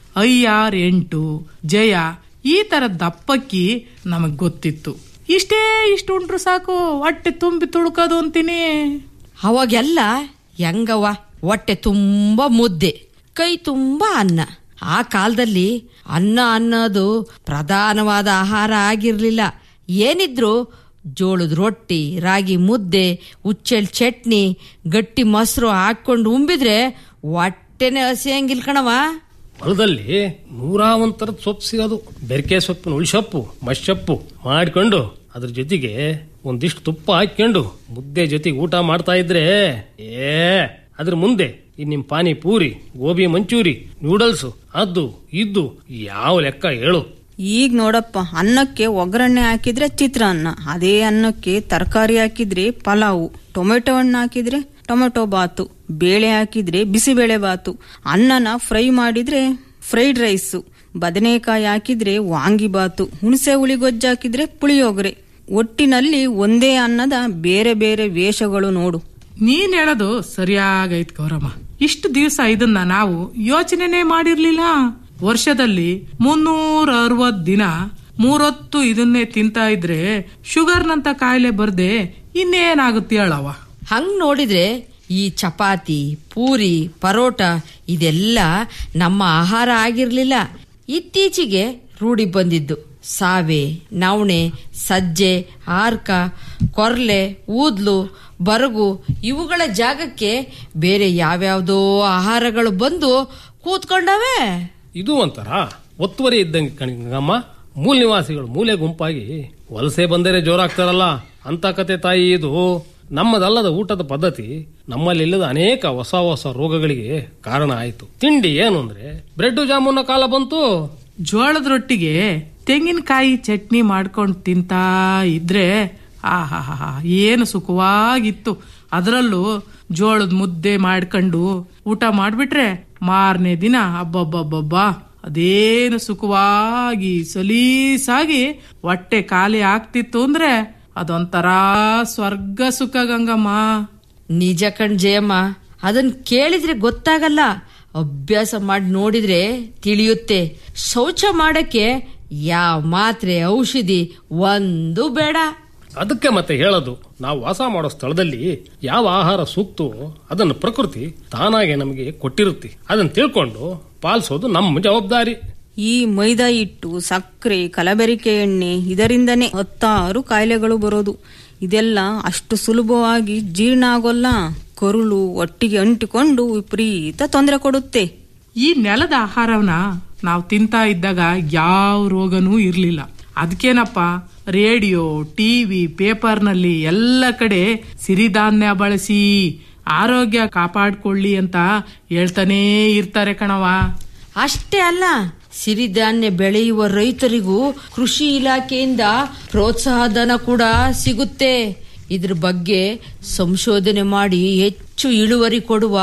ಐಆರ್ ಎಂಟು ಜಯ ಈ ತರ ದಪ್ಪಕ್ಕಿ ನಮಗ್ ಗೊತ್ತಿತ್ತು ಇಷ್ಟೇ ಇಷ್ಟು ಉಂಟ್ರು ಸಾಕು ಹೊಟ್ಟೆ ತುಂಬಿ ತುಳ್ಕೋದು ಅಂತೀನಿ ಅವಾಗೆಲ್ಲ ಹೆಂಗವ ಹೊಟ್ಟೆ ತುಂಬಾ ಮುದ್ದೆ ಕೈ ತುಂಬಾ ಅನ್ನ ಆ ಕಾಲದಲ್ಲಿ ಅನ್ನ ಅನ್ನೋದು ಪ್ರಧಾನವಾದ ಆಹಾರ ಆಗಿರ್ಲಿಲ್ಲ ಏನಿದ್ರು ಜೋಳದ ರೊಟ್ಟಿ ರಾಗಿ ಮುದ್ದೆ ಉಚ್ಚೆಳ್ ಚಟ್ನಿ ಗಟ್ಟಿ ಮೊಸರು ಹಾಕೊಂಡು ಉಂಬಿದ್ರೆ ಹೊಟ್ಟೆನೆ ಹಸಿಯಂಗಿಲ್ ಕಣವ ಹೊಲದಲ್ಲಿ ನೂರಾ ಒಂದ್ ತರದ ಸೊಪ್ಪು ಸಿಗೋದು ಬೆರಕೆ ಸೊಪ್ಪಿನ ಉಳಿಸೊಪ್ಪು ಮಶ್ಸೊಪ್ಪು ಮಾಡ್ಕೊಂಡು ಅದ್ರ ಜೊತೆಗೆ ಒಂದಿಷ್ಟು ತುಪ್ಪ ಹಾಕೊಂಡು ಮುದ್ದೆ ಜೊತೆಗೆ ಊಟ ಮಾಡ್ತಾ ಇದ್ರೆ ಏ ಅದ್ರ ಮುಂದೆ ಈ ನಿಮ್ ಪಾನಿಪೂರಿ ಗೋಬಿ ಮಂಚೂರಿ ನೂಡಲ್ಸ್ ಅದು ಇದ್ದು ಯಾವ ಲೆಕ್ಕ ಹೇಳು ಈಗ ನೋಡಪ್ಪ ಅನ್ನಕ್ಕೆ ಒಗ್ಗರಣೆ ಹಾಕಿದ್ರೆ ಚಿತ್ರಾನ್ನ ಅದೇ ಅನ್ನಕ್ಕೆ ತರಕಾರಿ ಹಾಕಿದ್ರೆ ಪಲಾವು ಟೊಮೆಟೊ ಹಣ್ಣು ಹಾಕಿದ್ರೆ ಟೊಮೆಟೊ ಬಾತು ಬೇಳೆ ಹಾಕಿದ್ರೆ ಬಿಸಿಬೇಳೆ ಬಾತು ಅನ್ನನ ಫ್ರೈ ಮಾಡಿದ್ರೆ ಫ್ರೈಡ್ ರೈಸು ಬದನೆಕಾಯಿ ಹಾಕಿದ್ರೆ ವಾಂಗಿ ಬಾತು ಹುಣಸೆ ಹುಳಿ ಗೊಜ್ಜು ಹಾಕಿದ್ರೆ ಪುಳಿಯೋಗರೆ ಒಟ್ಟಿನಲ್ಲಿ ಒಂದೇ ಅನ್ನದ ಬೇರೆ ಬೇರೆ ವೇಷಗಳು ನೋಡು ನೀನ್ ಹೇಳೋದು ಸರಿಯಾಗೈತ್ ಗೌರಮ್ಮ ಇಷ್ಟು ದಿವಸ ಇದನ್ನ ನಾವು ಯೋಚನೆನೇ ಮಾಡಿರ್ಲಿಲ್ಲ ವರ್ಷದಲ್ಲಿ ಮುನ್ನೂರ ಅರವತ್ ದಿನ ಮೂರೊತ್ತು ಇದನ್ನೇ ತಿಂತಾ ಇದ್ರೆ ಶುಗರ್ನಂತ ಕಾಯಿಲೆ ಬರ್ದೆ ಇನ್ನೇನಾಗುತ್ತೆ ಹೇಳವ ಹಂಗ್ ನೋಡಿದ್ರೆ ಈ ಚಪಾತಿ ಪೂರಿ ಪರೋಟ ಇದೆಲ್ಲ ನಮ್ಮ ಆಹಾರ ಆಗಿರ್ಲಿಲ್ಲ ಇತ್ತೀಚೆಗೆ ರೂಢಿ ಬಂದಿದ್ದು ಸಾವೆ ನವಣೆ ಸಜ್ಜೆ ಆರ್ಕ ಕೊರ್ಲೆ ಊದ್ಲು ಬರಗು ಇವುಗಳ ಜಾಗಕ್ಕೆ ಬೇರೆ ಯಾವ್ಯಾವ್ದೋ ಆಹಾರಗಳು ಬಂದು ಕೂತ್ಕೊಂಡವೆ ಇದು ಒಂಥರ ಒತ್ತುವರಿ ಇದ್ದಂಗೆ ಕಣಗಮ್ಮ ಮೂಲ ನಿವಾಸಿಗಳು ಮೂಲೆ ಗುಂಪಾಗಿ ವಲಸೆ ಬಂದರೆ ಜೋರಾಗ್ತಾರಲ್ಲ ಅಂತ ಕತೆ ತಾಯಿ ಇದು ನಮ್ಮದಲ್ಲದ ಊಟದ ಪದ್ಧತಿ ನಮ್ಮಲ್ಲಿ ಇಲ್ಲದ ಅನೇಕ ಹೊಸ ಹೊಸ ರೋಗಗಳಿಗೆ ಕಾರಣ ಆಯಿತು ತಿಂಡಿ ಏನು ಅಂದ್ರೆ ಬ್ರೆಡ್ ಜಾಮೂನ ಕಾಲ ಬಂತು ಜೋಳದ ರೊಟ್ಟಿಗೆ ತೆಂಗಿನಕಾಯಿ ಚಟ್ನಿ ಮಾಡ್ಕೊಂಡು ತಿಂತಾ ಇದ್ರೆ ಆಹಾಹಾ ಏನು ಸುಖವಾಗಿತ್ತು ಅದರಲ್ಲೂ ಜೋಳದ ಮುದ್ದೆ ಮಾಡ್ಕೊಂಡು ಊಟ ಮಾಡ್ಬಿಟ್ರೆ ಮಾರನೇ ದಿನ ಅಬ್ಬಬ್ಬಬ್ಬಬ್ಬಾ ಅದೇನು ಸುಖವಾಗಿ ಸಲೀಸಾಗಿ ಹೊಟ್ಟೆ ಖಾಲಿ ಆಗ್ತಿತ್ತು ಅಂದ್ರೆ ಅದೊಂಥರ ಸ್ವರ್ಗ ಸುಖ ಗಂಗಮ್ಮ ನಿಜ ಕಣ್ ಜಯಮ್ಮ ಅದನ್ ಕೇಳಿದ್ರೆ ಗೊತ್ತಾಗಲ್ಲ ಅಭ್ಯಾಸ ಮಾಡಿ ನೋಡಿದ್ರೆ ತಿಳಿಯುತ್ತೆ ಶೌಚ ಮಾಡಕ್ಕೆ ಯಾವ ಮಾತ್ರೆ ಔಷಧಿ ಒಂದು ಬೇಡ ಅದಕ್ಕೆ ಮತ್ತೆ ಹೇಳೋದು ನಾವು ವಾಸ ಮಾಡೋ ಸ್ಥಳದಲ್ಲಿ ಯಾವ ಆಹಾರ ಸೂಕ್ತವೋ ಅದನ್ನು ಪ್ರಕೃತಿ ತಾನಾಗೆ ನಮಗೆ ಕೊಟ್ಟಿರುತ್ತೆ ಅದನ್ನು ತಿಳ್ಕೊಂಡು ಪಾಲಿಸೋದು ನಮ್ಮ ಜವಾಬ್ದಾರಿ ಈ ಮೈದಾ ಹಿಟ್ಟು ಸಕ್ಕರೆ ಕಲಬೆರಿಕೆ ಎಣ್ಣೆ ಇದರಿಂದನೇ ಹತ್ತಾರು ಕಾಯಿಲೆಗಳು ಬರೋದು ಇದೆಲ್ಲ ಅಷ್ಟು ಸುಲಭವಾಗಿ ಜೀರ್ಣ ಆಗೋಲ್ಲ ಕರುಳು ಒಟ್ಟಿಗೆ ಅಂಟಿಕೊಂಡು ವಿಪರೀತ ತೊಂದರೆ ಕೊಡುತ್ತೆ ಈ ನೆಲದ ಆಹಾರವನ್ನ ನಾವು ತಿಂತಾ ಇದ್ದಾಗ ಯಾವ ರೋಗನೂ ಇರ್ಲಿಲ್ಲ ಅದಕ್ಕೇನಪ್ಪ ರೇಡಿಯೋ ಟಿವಿ ಪೇಪರ್ನಲ್ಲಿ ಎಲ್ಲ ಕಡೆ ಸಿರಿಧಾನ್ಯ ಬಳಸಿ ಆರೋಗ್ಯ ಕಾಪಾಡ್ಕೊಳ್ಳಿ ಅಂತ ಹೇಳ್ತಾನೇ ಇರ್ತಾರೆ ಕಣವ ಅಷ್ಟೇ ಅಲ್ಲ ಸಿರಿಧಾನ್ಯ ಬೆಳೆಯುವ ರೈತರಿಗೂ ಕೃಷಿ ಇಲಾಖೆಯಿಂದ ಪ್ರೋತ್ಸಾಹಧನ ಕೂಡ ಸಿಗುತ್ತೆ ಇದ್ರ ಬಗ್ಗೆ ಸಂಶೋಧನೆ ಮಾಡಿ ಹೆಚ್ಚು ಇಳುವರಿ ಕೊಡುವ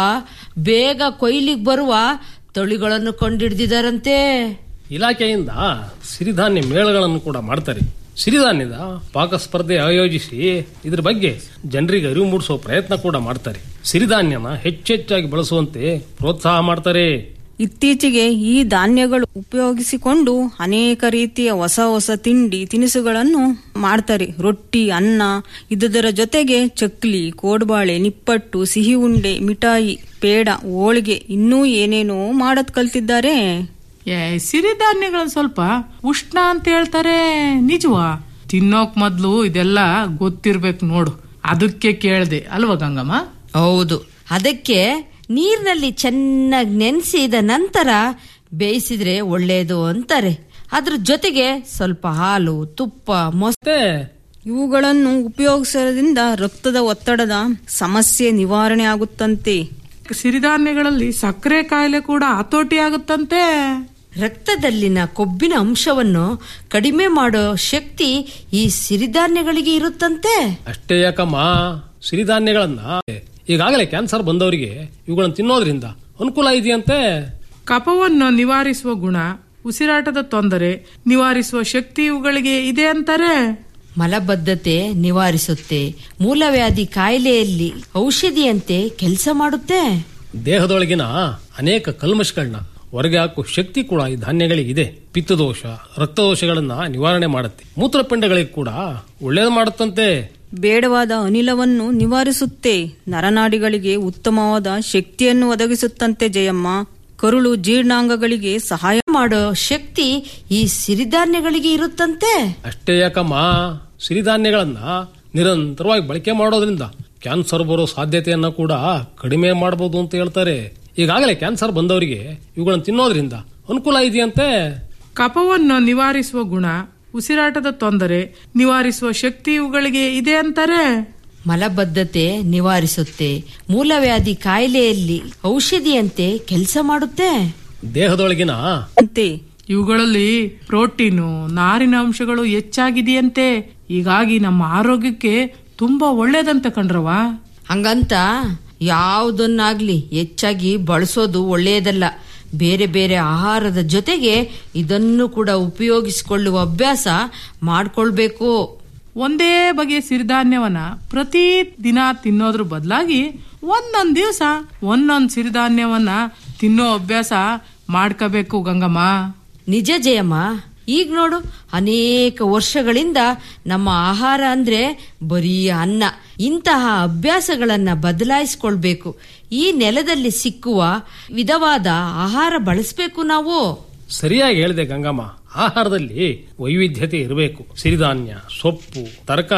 ಬೇಗ ಕೊಯ್ಲಿಗೆ ಬರುವ ತಳಿಗಳನ್ನು ಕಂಡಿಡ್ದಿದಾರಂತೆ ಇಲಾಖೆಯಿಂದ ಸಿರಿಧಾನ್ಯ ಮೇಳಗಳನ್ನು ಕೂಡ ಮಾಡ್ತಾರೆ ಸಿರಿಧಾನ್ಯದ ಪಾಕ ಸ್ಪರ್ಧೆ ಆಯೋಜಿಸಿ ಇದ್ರ ಬಗ್ಗೆ ಜನರಿಗೆ ಅರಿವು ಮೂಡಿಸುವ ಪ್ರಯತ್ನ ಕೂಡ ಮಾಡ್ತಾರೆ ಸಿರಿಧಾನ್ಯನ ಹೆಚ್ಚೆಚ್ಚಾಗಿ ಬಳಸುವಂತೆ ಪ್ರೋತ್ಸಾಹ ಮಾಡ್ತಾರೆ ಇತ್ತೀಚೆಗೆ ಈ ಧಾನ್ಯಗಳು ಉಪಯೋಗಿಸಿಕೊಂಡು ಅನೇಕ ರೀತಿಯ ಹೊಸ ಹೊಸ ತಿಂಡಿ ತಿನಿಸುಗಳನ್ನು ಮಾಡ್ತಾರೆ ರೊಟ್ಟಿ ಅನ್ನ ಇದುದರ ಜೊತೆಗೆ ಚಕ್ಲಿ ಕೋಡ್ಬಾಳೆ ನಿಪ್ಪಟ್ಟು ಸಿಹಿ ಉಂಡೆ ಮಿಠಾಯಿ ಪೇಡ ಹೋಳಿಗೆ ಇನ್ನೂ ಏನೇನೋ ಮಾಡದ್ ಕಲ್ತಿದ್ದಾರೆ ಏ ಸಿರಿಧಾನ್ಯಗಳನ್ನ ಸ್ವಲ್ಪ ಉಷ್ಣ ಅಂತ ಹೇಳ್ತಾರೆ ನಿಜವಾ ತಿನ್ನೋಕ್ ಮೊದ್ಲು ಇದೆಲ್ಲ ಗೊತ್ತಿರ್ಬೇಕು ನೋಡು ಅದಕ್ಕೆ ಕೇಳ್ದೆ ಅಲ್ವಾ ಗಂಗಮ್ಮ ಹೌದು ಅದಕ್ಕೆ ನೀರಿನಲ್ಲಿ ಚೆನ್ನಾಗಿ ನೆನೆಸಿದ ನಂತರ ಬೇಯಿಸಿದ್ರೆ ಒಳ್ಳೆಯದು ಅಂತಾರೆ ಅದ್ರ ಜೊತೆಗೆ ಸ್ವಲ್ಪ ಹಾಲು ತುಪ್ಪ ಮೊಸರು ಇವುಗಳನ್ನು ಉಪಯೋಗಿಸೋದ್ರಿಂದ ರಕ್ತದ ಒತ್ತಡದ ಸಮಸ್ಯೆ ನಿವಾರಣೆ ಆಗುತ್ತಂತೆ ಸಿರಿಧಾನ್ಯಗಳಲ್ಲಿ ಸಕ್ಕರೆ ಕಾಯಿಲೆ ಕೂಡ ಹತೋಟಿ ಆಗುತ್ತಂತೆ ರಕ್ತದಲ್ಲಿನ ಕೊಬ್ಬಿನ ಅಂಶವನ್ನು ಕಡಿಮೆ ಮಾಡೋ ಶಕ್ತಿ ಈ ಸಿರಿಧಾನ್ಯಗಳಿಗೆ ಇರುತ್ತಂತೆ ಅಷ್ಟೇ ಯಾಕಮ್ಮ ಸಿರಿಧಾನ್ಯಗಳನ್ನ ಈಗಾಗಲೇ ಕ್ಯಾನ್ಸರ್ ಬಂದವರಿಗೆ ಇವುಗಳನ್ನು ತಿನ್ನೋದ್ರಿಂದ ಅನುಕೂಲ ಇದೆಯಂತೆ ಕಫವನ್ನು ನಿವಾರಿಸುವ ಗುಣ ಉಸಿರಾಟದ ತೊಂದರೆ ನಿವಾರಿಸುವ ಶಕ್ತಿ ಇವುಗಳಿಗೆ ಇದೆ ಅಂತಾರೆ ಮಲಬದ್ಧತೆ ನಿವಾರಿಸುತ್ತೆ ಮೂಲವ್ಯಾಧಿ ಕಾಯಿಲೆಯಲ್ಲಿ ಔಷಧಿಯಂತೆ ಕೆಲಸ ಮಾಡುತ್ತೆ ದೇಹದೊಳಗಿನ ಅನೇಕ ಕಲ್ಮಶಗಳನ್ನ ಹೊರಗೆ ಹಾಕುವ ಶಕ್ತಿ ಕೂಡ ಈ ಧಾನ್ಯಗಳಿಗಿದೆ ಪಿತ್ತದೋಷ ರಕ್ತದೋಷಗಳನ್ನ ನಿವಾರಣೆ ಮಾಡುತ್ತೆ ಮೂತ್ರಪಿಂಡಗಳಿಗೆ ಕೂಡ ಒಳ್ಳೇದು ಮಾಡುತ್ತಂತೆ ಬೇಡವಾದ ಅನಿಲವನ್ನು ನಿವಾರಿಸುತ್ತೆ ನರನಾಡಿಗಳಿಗೆ ಉತ್ತಮವಾದ ಶಕ್ತಿಯನ್ನು ಒದಗಿಸುತ್ತಂತೆ ಜಯಮ್ಮ ಕರುಳು ಜೀರ್ಣಾಂಗಗಳಿಗೆ ಸಹಾಯ ಮಾಡೋ ಶಕ್ತಿ ಈ ಸಿರಿಧಾನ್ಯಗಳಿಗೆ ಇರುತ್ತಂತೆ ಅಷ್ಟೇ ಯಾಕಮ್ಮ ಸಿರಿಧಾನ್ಯಗಳನ್ನ ನಿರಂತರವಾಗಿ ಬಳಕೆ ಮಾಡೋದ್ರಿಂದ ಕ್ಯಾನ್ಸರ್ ಬರೋ ಸಾಧ್ಯತೆಯನ್ನ ಕೂಡ ಕಡಿಮೆ ಮಾಡಬಹುದು ಅಂತ ಹೇಳ್ತಾರೆ ಈಗಾಗಲೇ ಕ್ಯಾನ್ಸರ್ ಬಂದವರಿಗೆ ಇವುಗಳನ್ನು ತಿನ್ನೋದ್ರಿಂದ ಅನುಕೂಲ ಇದೆಯಂತೆ ಕಫವನ್ನು ನಿವಾರಿಸುವ ಗುಣ ಉಸಿರಾಟದ ತೊಂದರೆ ನಿವಾರಿಸುವ ಶಕ್ತಿ ಇವುಗಳಿಗೆ ಇದೆ ಅಂತಾರೆ ಮಲಬದ್ಧತೆ ನಿವಾರಿಸುತ್ತೆ ಮೂಲವ್ಯಾಧಿ ಕಾಯಿಲೆಯಲ್ಲಿ ಔಷಧಿಯಂತೆ ಕೆಲಸ ಮಾಡುತ್ತೆ ದೇಹದೊಳಗಿನ ಅಂತೆ ಇವುಗಳಲ್ಲಿ ಪ್ರೋಟೀನು ನಾರಿನ ಅಂಶಗಳು ಹೆಚ್ಚಾಗಿದೆಯಂತೆ ಹೀಗಾಗಿ ನಮ್ಮ ಆರೋಗ್ಯಕ್ಕೆ ತುಂಬಾ ಒಳ್ಳೇದಂತ ಕಣ್ರವ ಹಂಗಂತ ಯಾವುದನ್ನಾಗ್ಲಿ ಹೆಚ್ಚಾಗಿ ಬಳಸೋದು ಒಳ್ಳೆಯದಲ್ಲ ಬೇರೆ ಬೇರೆ ಆಹಾರದ ಜೊತೆಗೆ ಇದನ್ನು ಕೂಡ ಉಪಯೋಗಿಸಿಕೊಳ್ಳುವ ಅಭ್ಯಾಸ ಮಾಡ್ಕೊಳ್ಬೇಕು ಒಂದೇ ಬಗೆಯ ಸಿರಿಧಾನ್ಯವನ್ನ ಪ್ರತಿ ದಿನ ತಿನ್ನೋದ್ರ ಬದಲಾಗಿ ಒಂದೊಂದ್ ದಿವಸ ಒಂದೊಂದ್ ಸಿರಿಧಾನ್ಯವನ್ನ ತಿನ್ನೋ ಅಭ್ಯಾಸ ಮಾಡ್ಕೋಬೇಕು ಗಂಗಮ್ಮ ನಿಜ ಜಯಮ್ಮ ಈಗ ನೋಡು ಅನೇಕ ವರ್ಷಗಳಿಂದ ನಮ್ಮ ಆಹಾರ ಅಂದ್ರೆ ಬರೀ ಅನ್ನ ಇಂತಹ ಅಭ್ಯಾಸಗಳನ್ನ ಬದಲಾಯಿಸ್ಕೊಳ್ಬೇಕು ಈ ನೆಲದಲ್ಲಿ ಸಿಕ್ಕುವ ವಿಧವಾದ ಆಹಾರ ಬಳಸಬೇಕು ನಾವು ಸರಿಯಾಗಿ ಹೇಳಿದೆ ಗಂಗಮ್ಮ ಆಹಾರದಲ್ಲಿ ವೈವಿಧ್ಯತೆ ಇರಬೇಕು ಸಿರಿಧಾನ್ಯ ಸೊಪ್ಪು ತರಕಾರಿ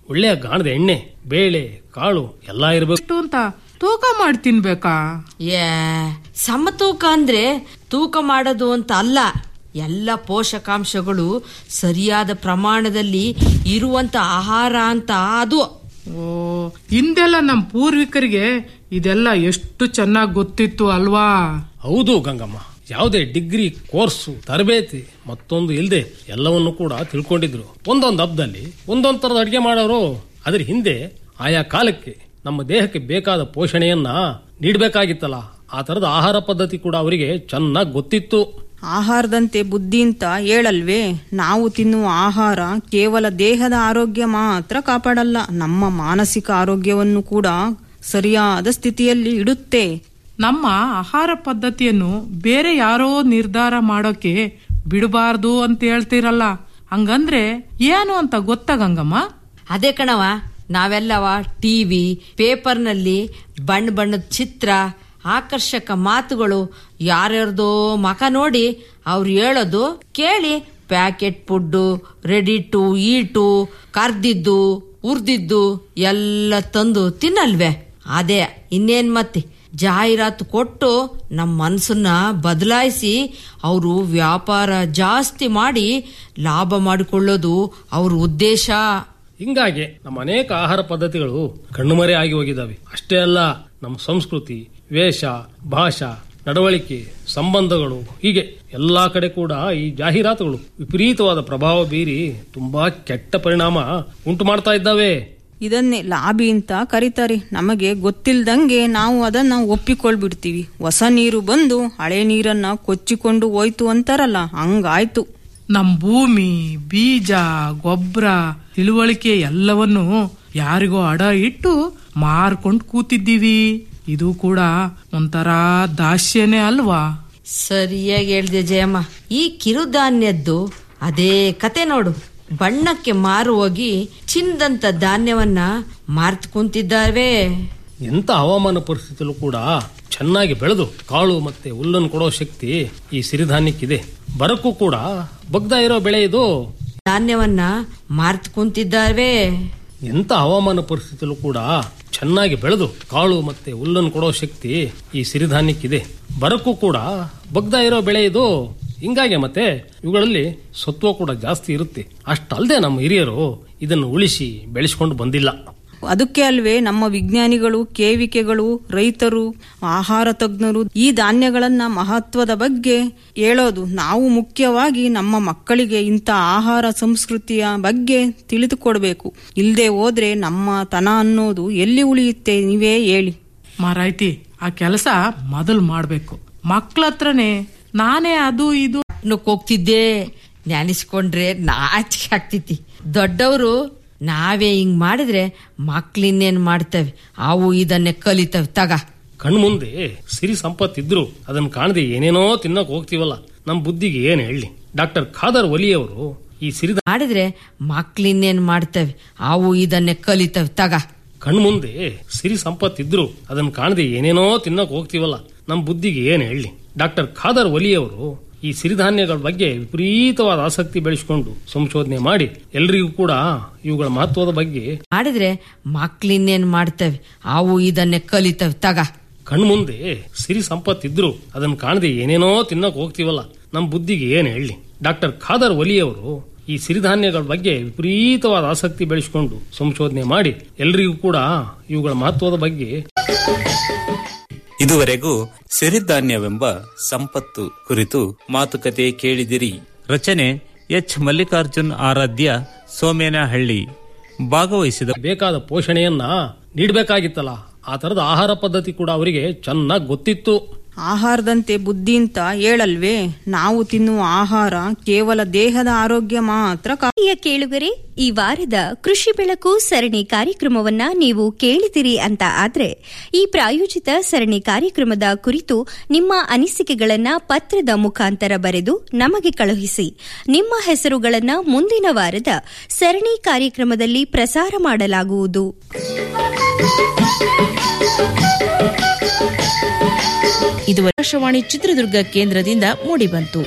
ಒಳ್ಳೆಯ ಗಾಣದ ಎಣ್ಣೆ ಬೇಳೆ ಕಾಳು ಎಲ್ಲಾ ಇರಬೇಕು ಎಷ್ಟು ಅಂತ ತೂಕ ಮಾಡಿ ತಿನ್ಬೇಕಾ ಏ ಸಮತೂಕ ಅಂದ್ರೆ ತೂಕ ಮಾಡೋದು ಅಂತ ಅಲ್ಲ ಎಲ್ಲ ಪೋಷಕಾಂಶಗಳು ಸರಿಯಾದ ಪ್ರಮಾಣದಲ್ಲಿ ಇರುವಂತ ಆಹಾರ ಅಂತ ಅದು ಓ ಹಿಂದೆಲ್ಲ ನಮ್ಮ ಪೂರ್ವಿಕರಿಗೆ ಇದೆಲ್ಲ ಎಷ್ಟು ಚೆನ್ನಾಗಿ ಗೊತ್ತಿತ್ತು ಅಲ್ವಾ ಹೌದು ಗಂಗಮ್ಮ ಯಾವುದೇ ಡಿಗ್ರಿ ಕೋರ್ಸು ತರಬೇತಿ ಮತ್ತೊಂದು ಇಲ್ಲದೆ ಎಲ್ಲವನ್ನು ಕೂಡ ತಿಳ್ಕೊಂಡಿದ್ರು ಒಂದೊಂದು ಹಬ್ಬದಲ್ಲಿ ಒಂದೊಂದು ತರದ ಅಡಿಗೆ ಮಾಡೋರು ಅದ್ರ ಹಿಂದೆ ಆಯಾ ಕಾಲಕ್ಕೆ ನಮ್ಮ ದೇಹಕ್ಕೆ ಬೇಕಾದ ಪೋಷಣೆಯನ್ನ ನೀಡಬೇಕಾಗಿತ್ತಲ್ಲ ಆ ತರದ ಆಹಾರ ಪದ್ಧತಿ ಕೂಡ ಅವರಿಗೆ ಚೆನ್ನಾಗಿ ಗೊತ್ತಿತ್ತು ಆಹಾರದಂತೆ ಬುದ್ಧಿ ಅಂತ ಹೇಳಲ್ವೇ ನಾವು ತಿನ್ನುವ ಆಹಾರ ಕೇವಲ ದೇಹದ ಆರೋಗ್ಯ ಮಾತ್ರ ಕಾಪಾಡಲ್ಲ ನಮ್ಮ ಮಾನಸಿಕ ಆರೋಗ್ಯವನ್ನು ಕೂಡ ಸರಿಯಾದ ಸ್ಥಿತಿಯಲ್ಲಿ ಇಡುತ್ತೆ ನಮ್ಮ ಆಹಾರ ಪದ್ಧತಿಯನ್ನು ಬೇರೆ ಯಾರೋ ನಿರ್ಧಾರ ಮಾಡೋಕೆ ಬಿಡಬಾರ್ದು ಅಂತ ಹೇಳ್ತೀರಲ್ಲ ಹಂಗಂದ್ರೆ ಏನು ಅಂತ ಗೊತ್ತಾ ಗಂಗಮ್ಮ ಅದೇ ಕಣವ ನಾವೆಲ್ಲವ ಟಿವಿ ಪೇಪರ್ನಲ್ಲಿ ಬಣ್ಣ ಬಣ್ಣದ ಚಿತ್ರ ಆಕರ್ಷಕ ಮಾತುಗಳು ಯಾರ್ಯಾರ್ದೋ ಮಕ ನೋಡಿ ಅವ್ರು ಹೇಳೋದು ಕೇಳಿ packet food ready to eat ಕರ್ದಿದ್ದು ಉರ್ದಿದ್ದು ಎಲ್ಲ ತಂದು ತಿನ್ನಲ್ವೇ ಅದೇ ಇನ್ನೇನ್ ಮತ್ತೆ ಜಾಹೀರಾತು ಕೊಟ್ಟು ನಮ್ಮ ಮನಸ್ಸನ್ನ ಬದಲಾಯಿಸಿ ಅವರು ವ್ಯಾಪಾರ ಜಾಸ್ತಿ ಮಾಡಿ ಲಾಭ ಮಾಡಿಕೊಳ್ಳೋದು ಅವ್ರ ಉದ್ದೇಶ ಹಿಂಗಾಗಿ ನಮ್ಮ ಅನೇಕ ಆಹಾರ ಪದ್ಧತಿಗಳು ಕಣ್ಣುಮರೆ ಆಗಿ ಹೋಗಿದ್ದಾವೆ ಅಷ್ಟೇ ಅಲ್ಲ ನಮ್ಮ ಸಂಸ್ಕೃತಿ ವೇಷ ಭಾಷಾ ನಡವಳಿಕೆ ಸಂಬಂಧಗಳು ಹೀಗೆ ಎಲ್ಲಾ ಕಡೆ ಕೂಡ ಈ ಜಾಹೀರಾತುಗಳು ವಿಪರೀತವಾದ ಪ್ರಭಾವ ಬೀರಿ ತುಂಬಾ ಕೆಟ್ಟ ಪರಿಣಾಮ ಉಂಟು ಮಾಡ್ತಾ ಇದ್ದಾವೆ ಇದನ್ನೇ ಲಾಬಿ ಅಂತ ಕರೀತಾರೆ ನಮಗೆ ಗೊತ್ತಿಲ್ದಂಗೆ ನಾವು ಅದನ್ನ ಒಪ್ಪಿಕೊಳ್ಬಿಡ್ತೀವಿ ಹೊಸ ನೀರು ಬಂದು ಹಳೆ ನೀರನ್ನ ಕೊಚ್ಚಿಕೊಂಡು ಹೋಯ್ತು ಅಂತಾರಲ್ಲ ಹಂಗಾಯ್ತು ನಮ್ ಭೂಮಿ ಬೀಜ ಗೊಬ್ಬರ ತಿಳುವಳಿಕೆ ಎಲ್ಲವನ್ನು ಯಾರಿಗೋ ಅಡ ಇಟ್ಟು ಮಾರ್ಕೊಂಡು ಕೂತಿದ್ದೀವಿ ಇದು ಕೂಡ ಒಂಥರ ದಾಸ್ಯನೇ ಅಲ್ವಾ ಸರಿಯಾಗಿ ಹೇಳ್ದೆ ಜಯಮ್ಮ ಈ ಕಿರುಧಾನ್ಯದ್ದು ಅದೇ ಕತೆ ನೋಡು ಬಣ್ಣಕ್ಕೆ ಮಾರು ಹೋಗಿ ಚಿನ್ನದಂತ ಧಾನ್ಯವನ್ನ ಮಾರ್ತ್ ಕುಂತಿದ್ದಾವೆ ಎಂತ ಹವಾಮಾನ ಪರಿಸ್ಥಿತಿಯಲ್ಲೂ ಕೂಡ ಚೆನ್ನಾಗಿ ಬೆಳೆದು ಕಾಳು ಮತ್ತೆ ಹುಲ್ಲನ್ನು ಕೊಡೋ ಶಕ್ತಿ ಈ ಸಿರಿಧಾನ್ಯಕ್ಕಿದೆ ಬರಕ್ಕೂ ಕೂಡ ಬಗ್ದ ಇರೋ ಬೆಳೆ ಇದು ಧಾನ್ಯವನ್ನ ಮಾರ್ತ್ ಕುಂತಿದ್ದಾವೆ ಎಂತ ಹವಾಮಾನ ಪರಿಸ್ಥಿತಿಯಲ್ಲೂ ಕೂಡ ಚೆನ್ನಾಗಿ ಬೆಳೆದು ಕಾಳು ಮತ್ತೆ ಹುಲ್ಲನ್ನು ಕೊಡೋ ಶಕ್ತಿ ಈ ಸಿರಿಧಾನ್ಯಕ್ಕಿದೆ ಬರಕ್ಕೂ ಕೂಡ ಬಗ್ದ ಇರೋ ಬೆಳೆ ಇದು ಹಿಂಗಾಗಿ ಮತ್ತೆ ಇವುಗಳಲ್ಲಿ ಸತ್ವ ಕೂಡ ಜಾಸ್ತಿ ಇರುತ್ತೆ ಅಷ್ಟಲ್ಲದೆ ನಮ್ಮ ಹಿರಿಯರು ಇದನ್ನು ಉಳಿಸಿ ಬೆಳೆಸಿಕೊಂಡು ಬಂದಿಲ್ಲ ಅದಕ್ಕೆ ಅಲ್ವೇ ನಮ್ಮ ವಿಜ್ಞಾನಿಗಳು ಕೇವಿಕೆಗಳು ರೈತರು ಆಹಾರ ತಜ್ಞರು ಈ ಧಾನ್ಯಗಳನ್ನ ಮಹತ್ವದ ಬಗ್ಗೆ ಹೇಳೋದು ನಾವು ಮುಖ್ಯವಾಗಿ ನಮ್ಮ ಮಕ್ಕಳಿಗೆ ಇಂಥ ಆಹಾರ ಸಂಸ್ಕೃತಿಯ ಬಗ್ಗೆ ತಿಳಿದುಕೊಡ್ಬೇಕು ಇಲ್ಲದೆ ಹೋದ್ರೆ ನಮ್ಮ ತನ ಅನ್ನೋದು ಎಲ್ಲಿ ಉಳಿಯುತ್ತೆ ನೀವೇ ಹೇಳಿ ಮಾರಾಯ್ತಿ ಆ ಕೆಲಸ ಮೊದಲು ಮಾಡ್ಬೇಕು ಮಕ್ಳ ಹತ್ರನೇ ನಾನೇ ಅದು ಇದು ಪಟ್ನಕ್ ಹೋಗ್ತಿದ್ದೆ ನೆನೆಸ್ಕೊಂಡ್ರೆ ನಾಚಿಕೆ ಆಗ್ತೈತಿ ದೊಡ್ಡವರು ನಾವೇ ಹಿಂಗ್ ಮಾಡಿದ್ರೆ ಮಕ್ಳಿನ್ನೇನ್ ಮಾಡ್ತವೆ ಅವು ಇದನ್ನೇ ಕಲಿತವೆ ತಗ ಕಣ್ಮುಂದೆ ಸಿರಿ ಸಂಪತ್ತಿದ್ರು ಅದನ್ನ ಕಾಣದೆ ಏನೇನೋ ತಿನ್ನಕ್ ಹೋಗ್ತೀವಲ್ಲ ನಮ್ ಬುದ್ಧಿಗೆ ಏನ್ ಹೇಳಿ ಡಾಕ್ಟರ್ ಖಾದರ್ ಒಲಿಯವರು ಈ ಸಿರಿ ಮಾಡಿದ್ರೆ ಮಕ್ಳಿನ್ನೇನ್ ಮಾಡ್ತವೆ ಅವು ಇದನ್ನೇ ಕಲಿತವೆ ತಗ ಕಣ್ಮುಂದೆ ಸಿರಿ ಸಂಪತ್ತಿದ್ರು ಅದನ್ನ ಕಾಣದೆ ಏನೇನೋ ತಿನ್ನಕ್ ಹೋಗ್ತೀವಲ್ಲ ನಮ್ ಬುದ್ಧಿಗೆ ಏನ್ ಹೇಳಿ ಡಾಕ್ಟರ್ ಖಾದರ್ ಒಲಿಯವರು ಈ ಸಿರಿಧಾನ್ಯಗಳ ಬಗ್ಗೆ ವಿಪರೀತವಾದ ಆಸಕ್ತಿ ಬೆಳೆಸಿಕೊಂಡು ಸಂಶೋಧನೆ ಮಾಡಿ ಎಲ್ರಿಗೂ ಕೂಡ ಇವುಗಳ ಮಹತ್ವದ ಬಗ್ಗೆ ಮಾಡಿದ್ರೆ ಮಕ್ಳಿನ್ನೇನ್ ಮಾಡ್ತವೆ ಅವು ಇದನ್ನೇ ಕಲಿತವೆ ತಗ ಕಣ್ಮುಂದೆ ಸಿರಿ ಸಂಪತ್ತಿದ್ರು ಅದನ್ನ ಕಾಣದೆ ಏನೇನೋ ತಿನ್ನಕ್ ಹೋಗ್ತೀವಲ್ಲ ನಮ್ ಬುದ್ಧಿಗೆ ಏನ್ ಹೇಳಿ ಡಾಕ್ಟರ್ ಖಾದರ್ ಒಲಿಯವರು ಈ ಸಿರಿಧಾನ್ಯಗಳ ಬಗ್ಗೆ ವಿಪರೀತವಾದ ಆಸಕ್ತಿ ಬೆಳೆಸಿಕೊಂಡು ಸಂಶೋಧನೆ ಮಾಡಿ ಎಲ್ರಿಗೂ ಕೂಡ ಇವುಗಳ ಮಹತ್ವದ ಬಗ್ಗೆ ಇದುವರೆಗೂ ಸಿರಿಧಾನ್ಯವೆಂಬ ಸಂಪತ್ತು ಕುರಿತು ಮಾತುಕತೆ ಕೇಳಿದಿರಿ ರಚನೆ ಎಚ್ ಮಲ್ಲಿಕಾರ್ಜುನ್ ಆರಾಧ್ಯ ಸೋಮೇನಹಳ್ಳಿ ಭಾಗವಹಿಸಿದ ಬೇಕಾದ ಪೋಷಣೆಯನ್ನ ನೀಡಬೇಕಾಗಿತ್ತಲ್ಲ ಆ ತರದ ಆಹಾರ ಪದ್ಧತಿ ಕೂಡ ಅವರಿಗೆ ಚೆನ್ನಾಗಿ ಗೊತ್ತಿತ್ತು ಆಹಾರದಂತೆ ಬುದ್ಧಿ ಅಂತ ಹೇಳಲ್ವೇ ನಾವು ತಿನ್ನುವ ಆಹಾರ ಕೇವಲ ದೇಹದ ಆರೋಗ್ಯ ಮಾತ್ರ ಕಾ- ಪ್ರಿಯ ಕೇಳುಗರೆ ಈ ವಾರದ ಕೃಷಿ ಬೆಳಕು ಸರಣಿ ಕಾರ್ಯಕ್ರಮವನ್ನ ನೀವು ಕೇಳಿದಿರಿ ಅಂತ ಆದ್ರೆ ಈ ಪ್ರಾಯೋಜಿತ ಸರಣಿ ಕಾರ್ಯಕ್ರಮದ ಕುರಿತು ನಿಮ್ಮ ಅನಿಸಿಕೆಗಳನ್ನ ಪತ್ರದ ಮುಖಾಂತರ ಬರೆದು ನಮಗೆ ಕಳುಹಿಸಿ ನಿಮ್ಮ ಹೆಸರುಗಳನ್ನ ಮುಂದಿನ ವಾರದ ಸರಣಿ ಕಾರ್ಯಕ್ರಮದಲ್ಲಿ ಪ್ರಸಾರ ಮಾಡಲಾಗುವುದು ಇದು ಆಕಾಶವಾಣಿ ಚಿತ್ರದುರ್ಗ ಕೇಂದ್ರದಿಂದ ಮೂಡಿಬಂತು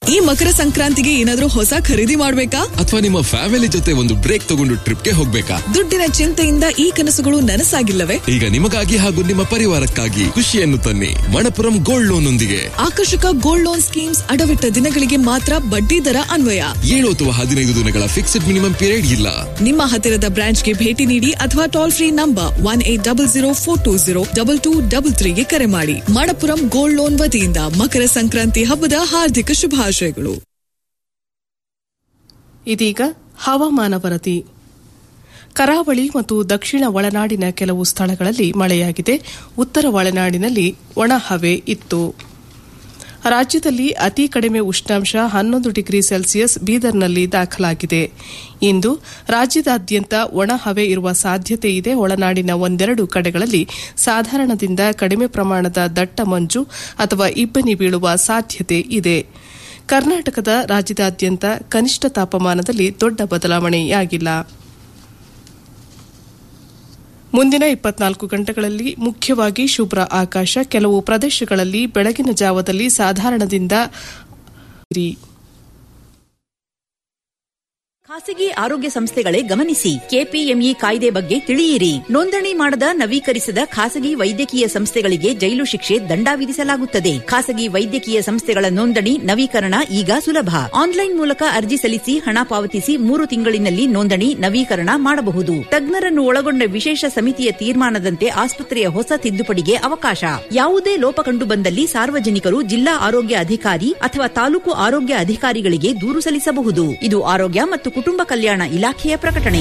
ಈ ಮಕರ ಸಂಕ್ರಾಂತಿಗೆ ಏನಾದ್ರೂ ಹೊಸ ಖರೀದಿ ಮಾಡ್ಬೇಕಾ ಅಥವಾ ನಿಮ್ಮ ಫ್ಯಾಮಿಲಿ ಜೊತೆ ಒಂದು ಬ್ರೇಕ್ ತಗೊಂಡು ಟ್ರಿಪ್ಗೆ ಹೋಗ್ಬೇಕಾ ದುಡ್ಡಿನ ಚಿಂತೆಯಿಂದ ಈ ಕನಸುಗಳು ನನಸಾಗಿಲ್ಲವೇ ಈಗ ನಿಮಗಾಗಿ ಹಾಗೂ ನಿಮ್ಮ ಪರಿವಾರಕ್ಕಾಗಿ ಖುಷಿಯನ್ನು ತನ್ನಿ ಮಣಪುರಂ ಗೋಲ್ಡ್ ಲೋನ್ ಒಂದಿಗೆ ಆಕರ್ಷಕ ಗೋಲ್ಡ್ ಲೋನ್ ಸ್ಕೀಮ್ಸ್ ಅಡವಿಟ್ಟ ದಿನಗಳಿಗೆ ಮಾತ್ರ ಬಡ್ಡಿ ದರ ಅನ್ವಯ ಏಳು ಅಥವಾ ಹದಿನೈದು ದಿನಗಳ ಫಿಕ್ಸ್ಡ್ ಮಿನಿಮಮ್ ಪೀರಿಯಡ್ ಇಲ್ಲ ನಿಮ್ಮ ಹತ್ತಿರದ ಬ್ರಾಂಚ್ಗೆ ಭೇಟಿ ನೀಡಿ ಅಥವಾ toll free number one eight double zero four two zero double two double ತ್ರೀಗೆ ಕರೆ ಮಾಡಿ ಮಣಪುರಂ ಗೋಲ್ಡ್ ಲೋನ್ ವತಿಯಿಂದ ಮಕರ ಸಂಕ್ರಾಂತಿ ಹಬ್ಬದ ಹಾರ್ದಿಕ ಶುಭಾಶಯಗಳು ಇದೀಗ ಹವಾಮಾನ ವರದಿ ಕರಾವಳಿ ಮತ್ತು ದಕ್ಷಿಣ ಒಳನಾಡಿನ ಕೆಲವು ಸ್ಥಳಗಳಲ್ಲಿ ಮಳೆಯಾಗಿದೆ ಉತ್ತರ ಒಳನಾಡಿನಲ್ಲಿ ಒಣಹವೆ ಇತ್ತು ರಾಜ್ಯದಲ್ಲಿ ಅತಿ ಕಡಿಮೆ ಉಷ್ಣಾಂಶ ಹನ್ನೊಂದು ಡಿಗ್ರಿ ಸೆಲ್ಸಿಯಸ್ ಬೀದರ್ನಲ್ಲಿ ದಾಖಲಾಗಿದೆ ಇಂದು ರಾಜ್ಯದಾದ್ಯಂತ ಒಣಹವೆ ಇರುವ ಸಾಧ್ಯತೆ ಇದೆ ಒಳನಾಡಿನ ಒಂದೆರಡು ಕಡೆಗಳಲ್ಲಿ ಸಾಧಾರಣದಿಂದ ಕಡಿಮೆ ಪ್ರಮಾಣದ ದಟ್ಟ ಮಂಜು ಅಥವಾ ಇಬ್ಬನಿ ಬೀಳುವ ಸಾಧ್ಯತೆ ಇದೆ ಕರ್ನಾಟಕದ ರಾಜ್ಯದಾದ್ಯಂತ ಕನಿಷ್ಠ ತಾಪಮಾನದಲ್ಲಿ ದೊಡ್ಡ ಬದಲಾವಣೆಯಾಗಿಲ್ಲ ಮುಂದಿನ ಇಪ್ಪತ್ನಾಲ್ಕು ಗಂಟೆಗಳಲ್ಲಿ ಮುಖ್ಯವಾಗಿ ಶುಭ್ರ ಆಕಾಶ ಕೆಲವು ಪ್ರದೇಶಗಳಲ್ಲಿ ಬೆಳಗಿನ ಜಾವದಲ್ಲಿ ಸಾಧಾರಣದಿಂದ ಖಾಸಗಿ ಆರೋಗ್ಯ ಸಂಸ್ಥೆಗಳೇ ಗಮನಿಸಿ ಕೆಪಿಎಂಇ ಕಾಯ್ದೆ ಬಗ್ಗೆ ತಿಳಿಯಿರಿ ನೋಂದಣಿ ಮಾಡದ ನವೀಕರಿಸದ ಖಾಸಗಿ ವೈದ್ಯಕೀಯ ಸಂಸ್ಥೆಗಳಿಗೆ ಜೈಲು ಶಿಕ್ಷೆ ದಂಡ ವಿಧಿಸಲಾಗುತ್ತದೆ ಖಾಸಗಿ ವೈದ್ಯಕೀಯ ಸಂಸ್ಥೆಗಳ ನೋಂದಣಿ ನವೀಕರಣ ಈಗ ಸುಲಭ ಆನ್ಲೈನ್ ಮೂಲಕ ಅರ್ಜಿ ಸಲ್ಲಿಸಿ ಹಣ ಪಾವತಿಸಿ ಮೂರು ತಿಂಗಳಿನಲ್ಲಿ ನೋಂದಣಿ ನವೀಕರಣ ಮಾಡಬಹುದು ತಜ್ಞರನ್ನು ಒಳಗೊಂಡ ವಿಶೇಷ ಸಮಿತಿಯ ತೀರ್ಮಾನದಂತೆ ಆಸ್ಪತ್ರೆಯ ಹೊಸ ತಿದ್ದುಪಡಿಗೆ ಅವಕಾಶ ಯಾವುದೇ ಲೋಪ ಕಂಡು ಬಂದಲ್ಲಿ ಸಾರ್ವಜನಿಕರು ಜಿಲ್ಲಾ ಆರೋಗ್ಯ ಅಧಿಕಾರಿ ಅಥವಾ ತಾಲೂಕು ಆರೋಗ್ಯ ಅಧಿಕಾರಿಗಳಿಗೆ ದೂರು ಸಲ್ಲಿಸಬಹುದು ಇದು ಆರೋಗ್ಯ ಮತ್ತು ಕುಟುಂಬ ಕಲ್ಯಾಣ ಇಲಾಖೆಯ ಪ್ರಕಟಣೆ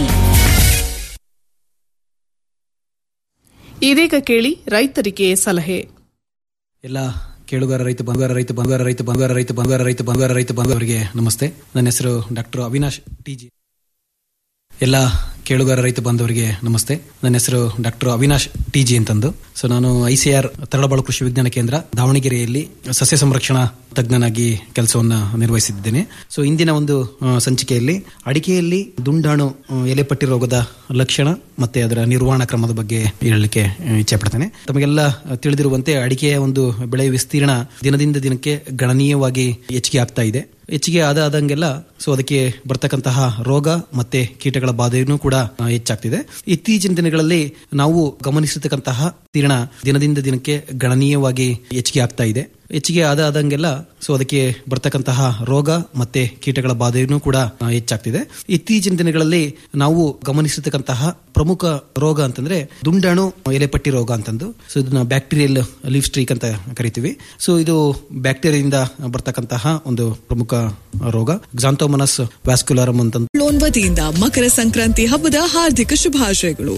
ಇದೀಗ ಕೇಳಿ ರೈತರಿಗೆ ಸಲಹೆ ಎಲ್ಲ ಕೇಳುಗರ ರೈತ ಬಂಗಾರ ರೈತ ಬಂಗಾರ ರೈತ ಬಂಗಾರ ರೈತ ಬಂಗಾರ ರೈತ ಬಂಗಾರ ರೈತ ಬಂಗಾರರಿಗೆ ನಮಸ್ತೆ ನನ್ನ ಹೆಸರು ಡಾಕ್ಟರ್ ಅವಿನಾಶ್ ಟಿಜಿ ಎಲ್ಲ ಕೇಳುಗರ ರೈತ ಬಾಂಧವರಿಗೆ ನಮಸ್ತೆ ನನ್ನ ಹೆಸರು ಡಾಕ್ಟರ್ ಅವಿನಾಶ್ ಟಿಜಿ ಅಂತಂದು ಸೊ ನಾನು ಐಸಿಆರ್ ತರಳಬಾಳು ಕೃಷಿ ವಿಜ್ಞಾನ ಕೇಂದ್ರ ದಾವಣಗೆರೆಯಲ್ಲಿ ಸಸ್ಯ ಸಂರಕ್ಷಣಾ ತಜ್ಞನಾಗಿ ಕೆಲಸವನ್ನ ನಿರ್ವಹಿಸಿದ್ದೇನೆ ಸೊ ಇಂದಿನ ಒಂದು ಆ, ಸಂಚಿಕೆಯಲ್ಲಿ ಅಡಿಕೆಯಲ್ಲಿ ದುಂಡಾಣು ಆ, ಎಲೆಪಟ್ಟಿ ರೋಗದ ಲಕ್ಷಣ ಮತ್ತೆ ಅದರ ನಿರ್ವಹಣಾ ಕ್ರಮದ ಬಗ್ಗೆ ಹೇಳಲಿಕ್ಕೆ ಆ, ಇಚ್ಛೆ ಪಡ್ತೇನೆ ತಮಗೆಲ್ಲ ತಿಳಿದಿರುವಂತೆ ಅಡಿಕೆಯ ಒಂದು ಬೆಳೆ ವಿಸ್ತೀರ್ಣ ದಿನದಿಂದ ದಿನಕ್ಕೆ ಗಣನೀಯವಾಗಿ ಹೆಚ್ಚಿಗೆ ಆಗ್ತಾ ಇದೆ ಹೆಚ್ಚಿಗೆ ಆದ ಆದಂಗೆಲ್ಲ ಸೊ ಅದಕ್ಕೆ ಬರ್ತಕ್ಕಂತಹ ರೋಗ ಮತ್ತೆ ಕೀಟಗಳ ಬಾಧೆಯೂ ಕೂಡ ಆ, ಹೆಚ್ಚಾಗ್ತಿದೆ ಇತ್ತೀಚಿನ ದಿನಗಳಲ್ಲಿ ನಾವು ಗಮನಿಸಿರ್ತಕ್ಕಂತಹ ತೀರ್ಣ ದಿನದಿಂದ ದಿನಕ್ಕೆ ಗಣನೀಯವಾಗಿ ಹೆಚ್ಚಿಗೆ ಆಗ್ತಾ ಇದೆ ಹೆಚ್ಚಿಗೆ ಆದ ಆದಂಗೆಲ್ಲ ಸೊ ಅದಕ್ಕೆ ಬರ್ತಕ್ಕಂತಹ ರೋಗ ಮತ್ತೆ ಕೀಟಗಳ ಬಾಧೆಯೂ ಕೂಡ ಆ, ಹೆಚ್ಚಾಗ್ತಿದೆ ಇತ್ತೀಚಿನ ದಿನಗಳಲ್ಲಿ ನಾವು ಗಮನಿಸಿರ್ತಕ್ಕಂತಹ ಪ್ರಮುಖ ರೋಗ ಅಂತಂದ್ರೆ ದುಂಡಾಣು ಎಲೆಪಟ್ಟಿ ರೋಗ ಅಂತಂದು ಸೊ ಇದನ್ನ ಬ್ಯಾಕ್ಟೀರಿಯಲ್ ಲೀವ್ ಸ್ಟ್ರೀಕ್ ಅಂತ ಕರಿತೀವಿ ಸೊ ಇದು ಬ್ಯಾಕ್ಟೀರಿಯಾದಿಂದ ಬರ್ತಕ್ಕಂತಹ ಒಂದು ಪ್ರಮುಖ ರೋಗ ಗ್ಸಾಂತೋಮನಸ್ ವ್ಯಾಸ್ಕ್ಯುಲಾರಮ್ ಅಂತ ಲೋನ್ ವತಿಯಿಂದ ಮಕರ ಸಂಕ್ರಾಂತಿ ಹಬ್ಬದ ಹಾರ್ದಿಕ ಶುಭಾಶಯಗಳು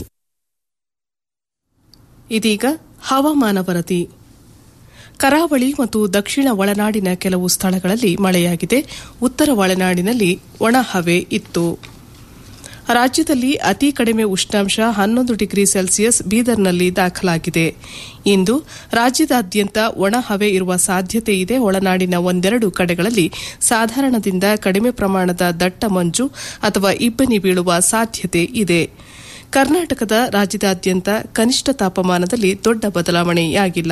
ಇದೀಗ ಹವಾಮಾನ ವರದಿ ಕರಾವಳಿ ಮತ್ತು ದಕ್ಷಿಣ ಒಳನಾಡಿನ ಕೆಲವು ಸ್ಥಳಗಳಲ್ಲಿ ಮಳೆಯಾಗಿದೆ ಉತ್ತರ ಒಳನಾಡಿನಲ್ಲಿ ಒಣಹವೆ ಇತ್ತು ರಾಜ್ಯದಲ್ಲಿ ಅತಿ ಕಡಿಮೆ ಉಷ್ಣಾಂಶ ಹನ್ನೊಂದು ಡಿಗ್ರಿ ಸೆಲ್ಸಿಯಸ್ ಬೀದರ್ನಲ್ಲಿ ದಾಖಲಾಗಿದೆ ಇಂದು ರಾಜ್ಯದಾದ್ಯಂತ ಒಣಹವೆ ಇರುವ ಸಾಧ್ಯತೆ ಇದೆ ಒಳನಾಡಿನ ಒಂದೆರಡು ಕಡೆಗಳಲ್ಲಿ ಸಾಧಾರಣದಿಂದ ಕಡಿಮೆ ಪ್ರಮಾಣದ ದಟ್ಟ ಮಂಜು ಅಥವಾ ಇಬ್ಬನಿ ಬೀಳುವ ಸಾಧ್ಯತೆ ಇದೆ ಕರ್ನಾಟಕದ ರಾಜ್ಯದಾದ್ಯಂತ ಕನಿಷ್ಠ ತಾಪಮಾನದಲ್ಲಿ ದೊಡ್ಡ ಬದಲಾವಣೆಯಾಗಿಲ್ಲ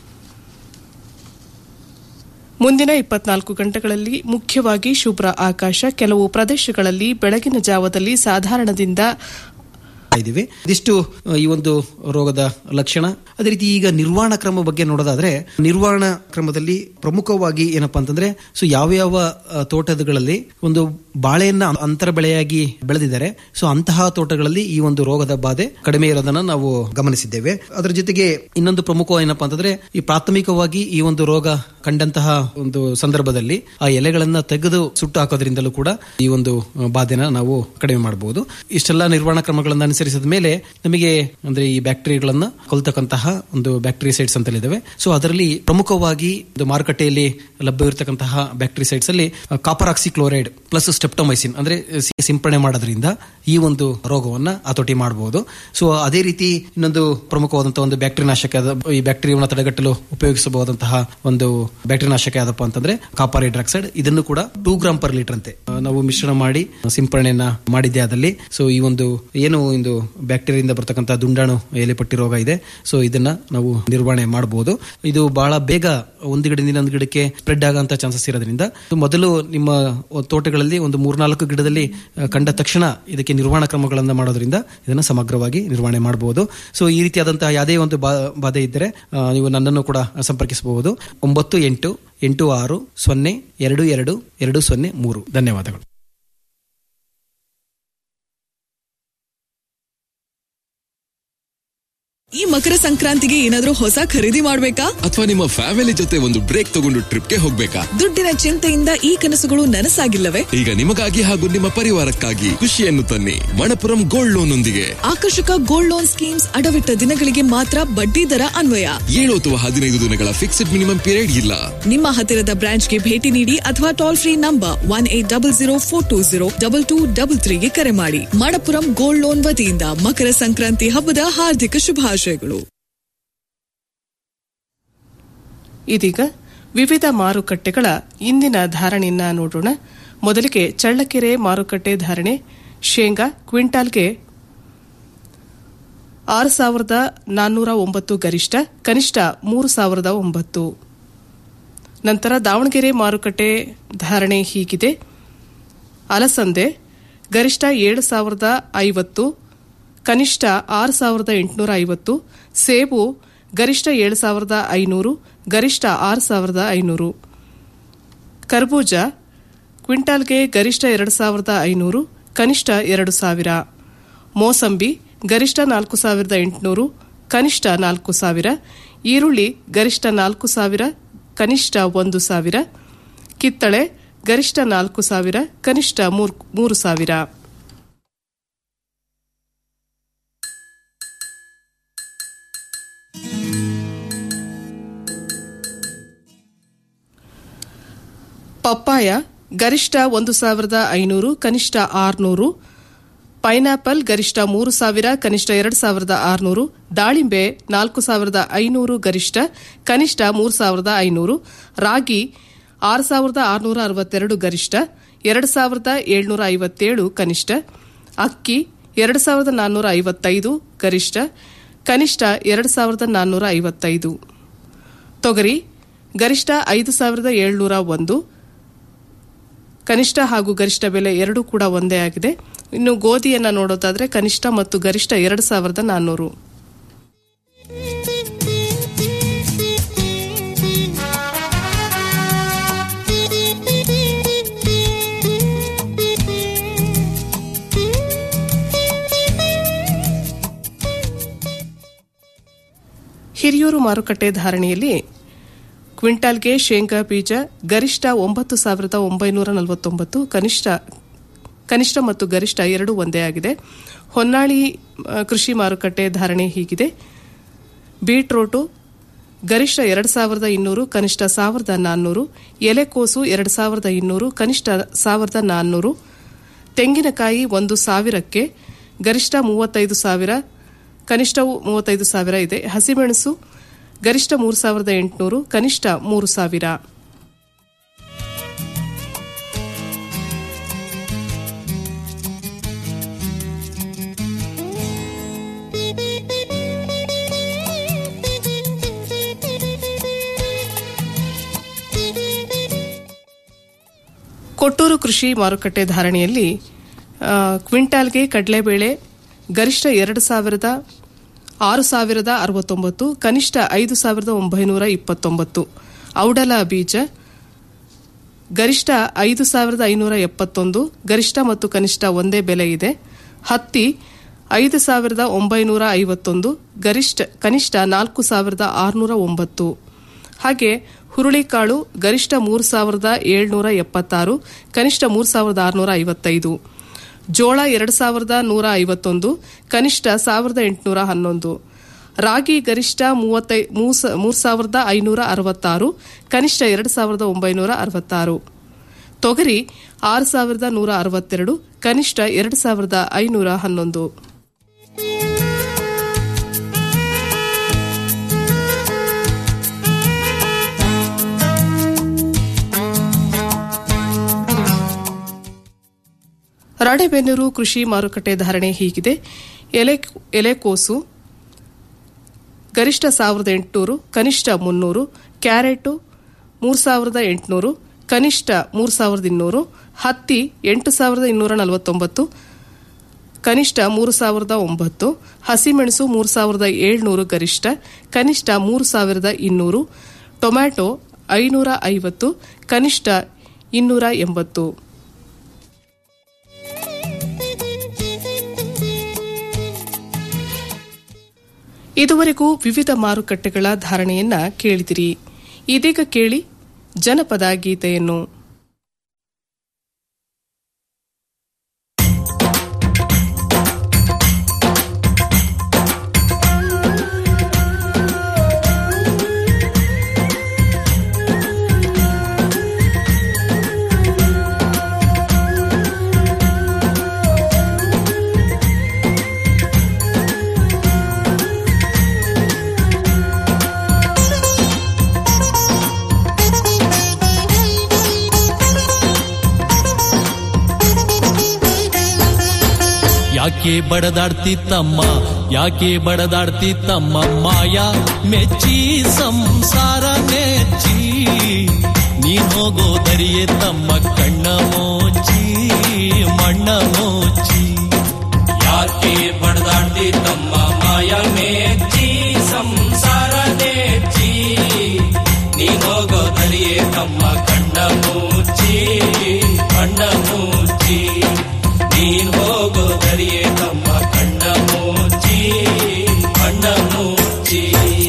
ಮುಂದಿನ ಇಪ್ಪತ್ನಾಲ್ಕು ಗಂಟೆಗಳಲ್ಲಿ ಮುಖ್ಯವಾಗಿ ಶುಭ್ರ ಆಕಾಶ ಕೆಲವು ಪ್ರದೇಶಗಳಲ್ಲಿ ಬೆಳಗಿನ ಜಾವದಲ್ಲಿ ಸಾಧಾರಣದಿಂದ ಇದ್ದೀವಿ ಇದಿಷ್ಟು ಆ, ಈ ಒಂದು ರೋಗದ ಲಕ್ಷಣ ಅದೇ ರೀತಿ ಈಗ ನಿರ್ವಹಣಾ ಕ್ರಮ ಬಗ್ಗೆ ನೋಡೋದಾದ್ರೆ ನಿರ್ವಹಣಾ ಕ್ರಮದಲ್ಲಿ ಪ್ರಮುಖವಾಗಿ ಏನಪ್ಪಾ ಅಂತಂದ್ರೆ ಸೊ ಯಾವ ಯಾವ ಆ, ತೋಟಗಳಲ್ಲಿ ಒಂದು ಬಾಳೆಯನ್ನ ಅಂತರ ಬೆಳೆಯಾಗಿ ಬೆಳೆದಿದ್ದಾರೆ ಸೊ ಅಂತಹ ತೋಟಗಳಲ್ಲಿ ಈ ಒಂದು ರೋಗದ ಬಾಧೆ ಕಡಿಮೆ ಇರೋದನ್ನ ನಾವು ಗಮನಿಸಿದ್ದೇವೆ ಅದರ ಜೊತೆಗೆ ಇನ್ನೊಂದು ಪ್ರಮುಖ ಏನಪ್ಪಾ ಅಂತಂದ್ರೆ ಈ ಪ್ರಾಥಮಿಕವಾಗಿ ಈ ಒಂದು ರೋಗ ಕಂಡಂತಹ ಒಂದು ಸಂದರ್ಭದಲ್ಲಿ ಆ ಎಲೆಗಳನ್ನ ತೆಗೆದು ಸುಟ್ಟು ಹಾಕೋದ್ರಿಂದಲೂ ಕೂಡ ಈ ಒಂದು ಆ, ಬಾಧೆನ ನಾವು ಕಡಿಮೆ ಮಾಡಬಹುದು ಇಷ್ಟೆಲ್ಲ ನಿರ್ವಹಣಾ ಕ್ರಮಗಳನ್ನು ಅನುಸರಿಸಿದ ಮೇಲೆ ನಮಗೆ ಅಂದ್ರೆ ಈ ಬ್ಯಾಕ್ಟೀರಿಯಾಗಳನ್ನ ಕೊಲ್ತಕ್ಕಂತಹ ಒಂದು ಬ್ಯಾಕ್ಟೀರಿಯಸೈಡ್ಸ್ ಅಂತ ಇದಾವೆ ಸೊ ಅದರಲ್ಲಿ ಪ್ರಮುಖವಾಗಿ ಒಂದು ಮಾರುಕಟ್ಟೆಯಲ್ಲಿ ಲಭ್ಯವಿರತಕ್ಕಂತಹ ಬ್ಯಾಕ್ಟೀರಿಯಸೈಡ್ಸ್ ಅಲ್ಲಿ ಕಾಪರ್ ಆಕ್ಸಿಕ್ಲೋರೈಡ್ ಪ್ಲಸ್ ಸ್ಟೆಪ್ಟೊಮೈಸಿನ್ ಅಂದ್ರೆ ಸಿ- ಸಿಂಪಡಣೆ ಮಾಡೋದ್ರಿಂದ ಈ ಒಂದು ರೋಗವನ್ನ ಹತೋಟಿ ಮಾಡಬಹುದು ಸೊ ಅದೇ ರೀತಿ ಇನ್ನೊಂದು ಪ್ರಮುಖವಾದಂತಹ ಒಂದು ಬ್ಯಾಕ್ಟೀರಿಯಾ ನಾಶಕ ಅದ- ಈ ಬ್ಯಾಕ್ಟೀರಿಯಾವನ್ನು ತಡೆಗಟ್ಟಲು ಉಪಯೋಗಿಸಬಹುದಂತಹ ಒಂದು ಬ್ಯಾಕ್ಟೀರಿಯಾ ನಾಶಕ ಯಾವ್ದಪ್ಪ ಅಂತಂದ್ರೆ ಕಾಪರ್ ಹೈಡ್ರಾಕ್ಸೈಡ್ ಇದನ್ನು ಕೂಡ ಟೂ ಗ್ರಾಮ್ ಪರ್ ಲೀಟರ್ ಅಂತೆ ಆ, ನಾವು ಮಿಶ್ರಣ ಮಾಡಿ ಸಿಂಪರಣೆಯನ್ನ ಮಾಡಿದ್ದೆ ಆದಲ್ಲಿ ಸೊ ಈ ಒಂದು ಏನು ಒಂದು ಬ್ಯಾಕ್ಟೀರಿಯಿಂದ ಬರ್ತಕ್ಕಂಥ ದುಂಡಾಣು ಎಲೆಪಟ್ಟಿ ರೋಗ ಇದೆ ಸೊ ಇದನ್ನ ನಾವು ನಿರ್ವಹಣೆ ಮಾಡಬಹುದು ಇದು ಬಹಳ ಬೇಗ ಒಂದು ಗಿಡದಿಂದ ಒಂದು ಗಿಡಕ್ಕೆ ಸ್ಪ್ರೆಡ್ ಸ್ಪ್ರೆಡ್ ಆಗೋಂಥ ಚಾನ್ಸಸ್ ಇರೋದ್ರಿಂದ ಮೊದಲು ನಿಮ್ಮ ತೋಟಗಳಲ್ಲಿ ಒಂದು ಮೂರ್ನಾಲ್ಕು ಗಿಡದಲ್ಲಿ ಆ, ಕಂಡ ತಕ್ಷಣ ಇದಕ್ಕೆ ನಿರ್ವಹಣಾ ಕ್ರಮಗಳನ್ನು ಮಾಡೋದ್ರಿಂದ ಇದನ್ನು ಸಮಗ್ರವಾಗಿ ನಿರ್ವಹಣೆ ಮಾಡಬಹುದು ಸೊ ಈ ರೀತಿಯಾದಂತಹ ಯಾವುದೇ ಒಂದು ಬಾ- ಬಾಧೆ ಇದ್ದರೆ ಆ, ನೀವು ನನ್ನನ್ನು ಕೂಡ ಸಂಪರ್ಕಿಸಬಹುದು ಒಂಬತ್ತು ಎಂಟು ಎಂಟು ಆರು ಸೊನ್ನೆ ಎರಡು ಎರಡು ಎರಡು ಸೊನ್ನೆ ಮೂರು ಧನ್ಯವಾದಗಳು ಈ ಮಕರ ಸಂಕ್ರಾಂತಿಗೆ ಏನಾದ್ರೂ ಹೊಸ ಖರೀದಿ ಮಾಡ್ಬೇಕಾ ಅಥವಾ ನಿಮ್ಮ ಫ್ಯಾಮಿಲಿ ಜೊತೆ ಒಂದು ಬ್ರೇಕ್ ತಗೊಂಡು ಟ್ರಿಪ್ಗೆ ಹೋಗ್ಬೇಕಾ ದುಡ್ಡಿನ ಚಿಂತೆಯಿಂದ ಈ ಕನಸುಗಳು ನನಸಾಗಿಲ್ಲವೇ ಈಗ ನಿಮಗಾಗಿ ಹಾಗೂ ನಿಮ್ಮ ಪರಿವಾರಕ್ಕಾಗಿ ಖುಷಿಯನ್ನು ತನ್ನಿ ಮಣಪುರಂ ಗೋಲ್ಡ್ ಲೋನ್ ಒಂದಿಗೆ ಆಕರ್ಷಕ ಗೋಲ್ಡ್ ಲೋನ್ ಸ್ಕೀಮ್ಸ್ ಅಡವಿಟ್ಟ ದಿನಗಳಿಗೆ ಮಾತ್ರ ಬಡ್ಡಿ ದರ ಅನ್ವಯ ಏಳು ಅಥವಾ ಹದಿನೈದು ದಿನಗಳ ಫಿಕ್ಸ್ಡ್ ಮಿನಿಮಮ್ ಪೀರಿಯಡ್ ಇಲ್ಲ ನಿಮ್ಮ ಹತ್ತಿರದ ಬ್ರಾಂಚ್ಗೆ ಭೇಟಿ ನೀಡಿ ಅಥವಾ toll free number one eight double zero four two zero double two double ತ್ರೀಗೆ ಕರೆ ಮಾಡಿ ಮಣಪುರಂ ಗೋಲ್ಡ್ ಲೋನ್ ವತಿಯಿಂದ ಮಕರ ಸಂಕ್ರಾಂತಿ ಹಬ್ಬದ ಹಾರ್ದಿಕ ಶುಭಾಶಯಗಳು ಇದೀಗ ವಿವಿಧ ಮಾರುಕಟ್ಟೆಗಳ ಇಂದಿನ ಧಾರಣೆಯನ್ನ ನೋಡೋಣ ಮೊದಲಿಗೆ ಚಳ್ಳಕೆರೆ ಮಾರುಕಟ್ಟೆ ಧಾರಣೆ ಶೇಂಗಾ ಕ್ವಿಂಟಾಲ್ಗೆ ಆರು ಸಾವಿರದ ನಾನ್ನೂರ ಒಂಬತ್ತು ಗರಿಷ್ಠ ಕನಿಷ್ಠ ಮೂರು ಸಾವಿರದ ಒಂಬತ್ತು ನಂತರ ದಾವಣಗೆರೆ ಮಾರುಕಟ್ಟೆ ಧಾರಣೆ ಹೀಗಿದೆ ಅಲಸಂದೆ ಗರಿಷ್ಠ ಏಳು ಸಾವಿರದ ಐವತ್ತು ಕನಿಷ್ಠ ಆರು ಸಾವಿರದ ಎಂಟುನೂರ ಐವತ್ತು ಸೇಬು ಗರಿಷ್ಠ ಏಳು ಸಾವಿರದ ಐನೂರು ಗರಿಷ್ಠ ಆರು ಸಾವಿರದ ಐನೂರು ಕರ್ಬೂಜ ಕ್ವಿಂಟಾಲ್ಗೆ ಗರಿಷ್ಠ ಎರಡು ಸಾವಿರದ ಐನೂರು ಕನಿಷ್ಠ ಎರಡು ಸಾವಿರ ಮೋಸಂಬಿ ಗರಿಷ್ಠ ನಾಲ್ಕು ಸಾವಿರದ ಎಂಟುನೂರು ಕನಿಷ್ಠ ನಾಲ್ಕು ಸಾವಿರ ಈರುಳ್ಳಿ ಗರಿಷ್ಠ ನಾಲ್ಕು ಸಾವಿರ ಕನಿಷ್ಠ ಒಂದು ಸಾವಿರ ಕಿತ್ತಳೆ ಗರಿಷ್ಠ ನಾಲ್ಕು ಸಾವಿರ ಕನಿಷ್ಠ ಮೂರ್- ಮೂರು ಸಾವಿರ ಪಪ್ಪಾಯ ಗರಿಷ್ಠ ಒಂದು ಸಾವಿರದ ಐನೂರು ಕನಿಷ್ಠ ಆರುನೂರು ಪೈನಾಪಲ್ ಗರಿಷ್ಠ ಮೂರು ಸಾವಿರ ಕನಿಷ್ಠ ಎರಡು ಸಾವಿರದ ಆರುನೂರು ದಾಳಿಂಬೆ ನಾಲ್ಕು ಸಾವಿರದ ಐನೂರು ಗರಿಷ್ಠ ಕನಿಷ್ಠ ಮೂರು ಸಾವಿರದ ಐನೂರು ರಾಗಿ ಆರು ಸಾವಿರದ ಆರುನೂರ ಅರವತ್ತೆರಡು ಗರಿಷ್ಠ ಎರಡು ಸಾವಿರದ ಏಳ್ನೂರ ಐವತ್ತೇಳು ಕನಿಷ್ಠ ಅಕ್ಕಿ ಎರಡು ಸಾವಿರದ ನಾನ್ನೂರ ಐವತ್ತೈದು ಗರಿಷ್ಠ ಕನಿಷ್ಠ ಎರಡು ಸಾವಿರದ ನಾನ್ನೂರ ಐವತ್ತೈದು ತೊಗರಿ ಗರಿಷ್ಠ ಐದು ಸಾವಿರದ ಏಳ್ನೂರ ಒಂದು ಕನಿಷ್ಠ ಹಾಗೂ ಗರಿಷ್ಠ ಬೆಲೆ ಎರಡೂ ಕೂಡ ಒಂದೇ ಆಗಿದೆ ಇನ್ನು ಗೋಧಿಯನ್ನ ನೋಡೋದಾದ್ರೆ ಕನಿಷ್ಠ ಮತ್ತು ಗರಿಷ್ಠ ಎರಡು ಸಾವಿರದ ನಾನ್ನೂರು ಹಿರಿಯೂರು ಮಾರುಕಟ್ಟೆ ಧಾರಣೆಯಲ್ಲಿ ಕ್ವಿಂಟಾಲ್ಗೆ ಶೇಂಗಾ ಬೀಜ ಗರಿಷ್ಠ ಒಂಬತ್ತು ಸಾವಿರದ ಒಂಬೈನೂರ ನಲವತ್ತೊಂಬತ್ತು ಕನಿಷ್ಠ ಕನಿಷ್ಠ ಮತ್ತು ಗರಿಷ್ಠ ಎರಡೂ ಒಂದೇ ಆಗಿದೆ ಹೊನ್ನಾಳಿ ಆ, ಕೃಷಿ ಮಾರುಕಟ್ಟೆ ಧಾರಣೆ ಹೀಗಿದೆ ಬೀಟ್ರೋಟು ಗರಿಷ್ಠ ಎರಡು ಸಾವಿರದ ಇನ್ನೂರು ಕನಿಷ್ಠ ಸಾವಿರದ ನಾನ್ನೂರು ಎಲೆಕೋಸು ಎರಡು ಸಾವಿರದ ಇನ್ನೂರು ಕನಿಷ್ಠ ಸಾವಿರದ ನಾನ್ನೂರು ತೆಂಗಿನಕಾಯಿ ಒಂದು ಸಾವಿರಕ್ಕೆ ಗರಿಷ್ಠ ಮೂವತ್ತೈದು ಸಾವಿರ ಕನಿಷ್ಠವು ಮೂವತ್ತೈದು ಸಾವಿರ ಇದೆ ಹಸಿಮೆಣಸು ಗರಿಷ್ಠ ಮೂರು ಸಾವಿರದ ಎಂಟುನೂರು ಕನಿಷ್ಠ ಮೂರು ಸಾವಿರ ಕೊಟ್ಟೂರು ಕೃಷಿ ಮಾರುಕಟ್ಟೆ ಧಾರಣೆಯಲ್ಲಿ ಆ, ಕ್ವಿಂಟಾಲ್ಗೆ ಕಡಲೆಬೇಳೆ ಗರಿಷ್ಠ ಎರಡು ಸಾವಿರದ ಆರು ಸಾವಿರದ ಅರವತ್ತೊಂಬತ್ತು ಕನಿಷ್ಠ ಐದು ಸಾವಿರದ ಒಂಬೈನೂರ ಇಪ್ಪತ್ತೊಂಬತ್ತು ಔಡಲ ಬೀಜ ಗರಿಷ್ಠ ಐದು ಸಾವಿರದ ಐನೂರ ಎಪ್ಪತ್ತೊಂದು ಗರಿಷ್ಠ ಮತ್ತು ಕನಿಷ್ಠ ಒಂದೇ ಬೆಲೆ ಇದೆ ಹತ್ತಿ ಐದು ಸಾವಿರದ ಒಂಬೈನೂರ ಐವತ್ತೊಂದು ಗರಿಷ್ಠ ಕನಿಷ್ಠ ನಾಲ್ಕು ಸಾವಿರದ ಆರುನೂರ ಒಂಬತ್ತು ಹಾಗೆ ಹುರುಳಿಕಾಳು ಗರಿಷ್ಠ ಮೂರು ಸಾವಿರದ ಏಳ್ನೂರ ಎಪ್ಪತ್ತಾರು ಕನಿಷ್ಠ ಮೂರು ಸಾವಿರದ ಆರುನೂರ ಐವತ್ತೈದು ಜೋಳ ಎರಡು ಸಾವಿರದ ನೂರ ಐವತ್ತೊಂದು ಕನಿಷ್ಠ ಸಾವಿರದ ಎಂಟುನೂರ ಹನ್ನೊಂದು ರಾಗಿ ಗರಿಷ್ಠ ಮೂವತ್ತೈ ಮೂರು ಸಾವಿರದ ಐನೂರ ಅರವತ್ತಾರು ಕನಿಷ್ಠ ಎರಡು ಸಾವಿರದ ಒಂಬೈನೂರ ಅರವತ್ತಾರು ತೊಗರಿ ಆರು ಸಾವಿರದ ನೂರ ಅರವತ್ತೆರಡು ಕನಿಷ್ಠ ಎರಡು ಸಾವಿರದ ಐನೂರ ಹನ್ನೊಂದು ರಾಣೆಬೆನ್ನೂರು ಕೃಷಿ ಮಾರುಕಟ್ಟೆ ಧಾರಣೆ ಹೀಗಿದೆ ಎಲೆ ಎಲೆಕೋಸು ಗರಿಷ್ಠ ಸಾವಿರದ ಎಂಟುನೂರು ಕನಿಷ್ಠ ಮುನ್ನೂರು ಕ್ಯಾರೆಟು ಮೂರು ಸಾವಿರದ ಎಂಟುನೂರು ಕನಿಷ್ಠ ಮೂರು ಸಾವಿರದ ಇನ್ನೂರು ಹತ್ತಿ ಎಂಟು ಸಾವಿರದ ಇನ್ನೂರ ನಲವತ್ತೊಂಬತ್ತು ಕನಿಷ್ಠ ಮೂರು ಸಾವಿರದ ಒಂಬತ್ತು ಹಸಿಮೆಣಸು ಮೂರು ಸಾವಿರದ ಏಳ್ನೂರು ಗರಿಷ್ಠ ಕನಿಷ್ಠ ಮೂರು ಸಾವಿರದ ಇನ್ನೂರು ಟೊಮ್ಯಾಟೊ ಐನೂರ ಐವತ್ತು ಕನಿಷ್ಠ ಇನ್ನೂರ ಎಂಬತ್ತು ಇದುವರೆಗೂ ವಿವಿಧ ಮಾರುಕಟ್ಟೆಗಳ ಧಾರಣೆಯನ್ನ ಕೇಳಿದಿರಿ ಇದೀಗ ಕೇಳಿ ಜನಪದ ಗೀತೆಯನ್ನು ಯಾಕೆ ಬಡದಾಡ್ತಿತ್ತಮ್ಮ ಯಾಕೆ ಬಡದಾಡ್ತಿತ್ತಮ್ಮ ಮಾಯ ಮೆಚ್ಚಿ ಸಂಸಾರ ಮೆಚ್ಚಿ ನೀನ್ ಹೋಗೋ ದರಿಯೇ ತಮ್ಮ ಕಣ್ಣ ಮೋಚಿ ಮಣ್ಣ ಮೋಚಿ ಯಾಕೆ ಬಡದಾಡ್ತಿತ್ತಮ್ಮ ಮಾಯ ಮೆಚ್ಚಿ ಸಂಸಾರ ನೆಚ್ಚಿ ನೀನೋಗೋದರಿಯೇ ತಮ್ಮ ಕಣ್ಣ ಮುಚ್ಚಿ ಕಣ್ಣ ಮುಚ್ಚಿ ನೀನ್ ಹೋಗೋದರಿಯೇ ತಮ್ಮ ಕಣ್ಣ ಮುಚ್ಚಿ ಕಣ್ಣ ಮುಚ್ಚಿ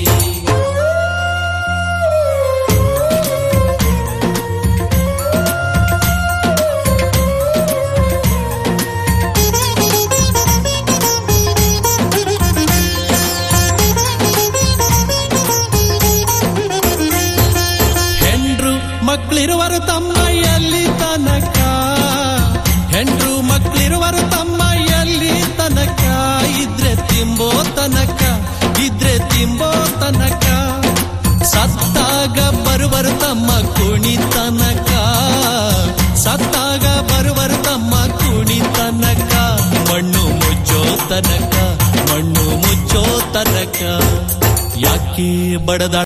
ಹೆಂಡ್ರು ಮಕ್ಳಿರುವರು ತಮ್ಮ ಎಲ್ಲಿ ತನಕ ಹೆಂಡ್ರು ಮಕ್ಳಿರುವರು ತಮ್ಮ ಎಲ್ಲಿ ತನಕ ಇದ್ರೆ ತಿಂಬೋ ತನಕ ಇದ್ರೆ ತಿಂಬೋ ತನಕ ಸತ್ತಾಗ ಬರುವರು ತಮ್ಮ ಕುಣಿ ತನಕ ಸತ್ತಾಗ ಬರುವರು ತಮ್ಮ ಕುಣಿ ತನಕ ಮಣ್ಣು ಮುಚ್ಚೋ ತನಕ ಮಣ್ಣು ಮುಚ್ಚೋ ತನಕ ಯಾಕೆ ಬಡದ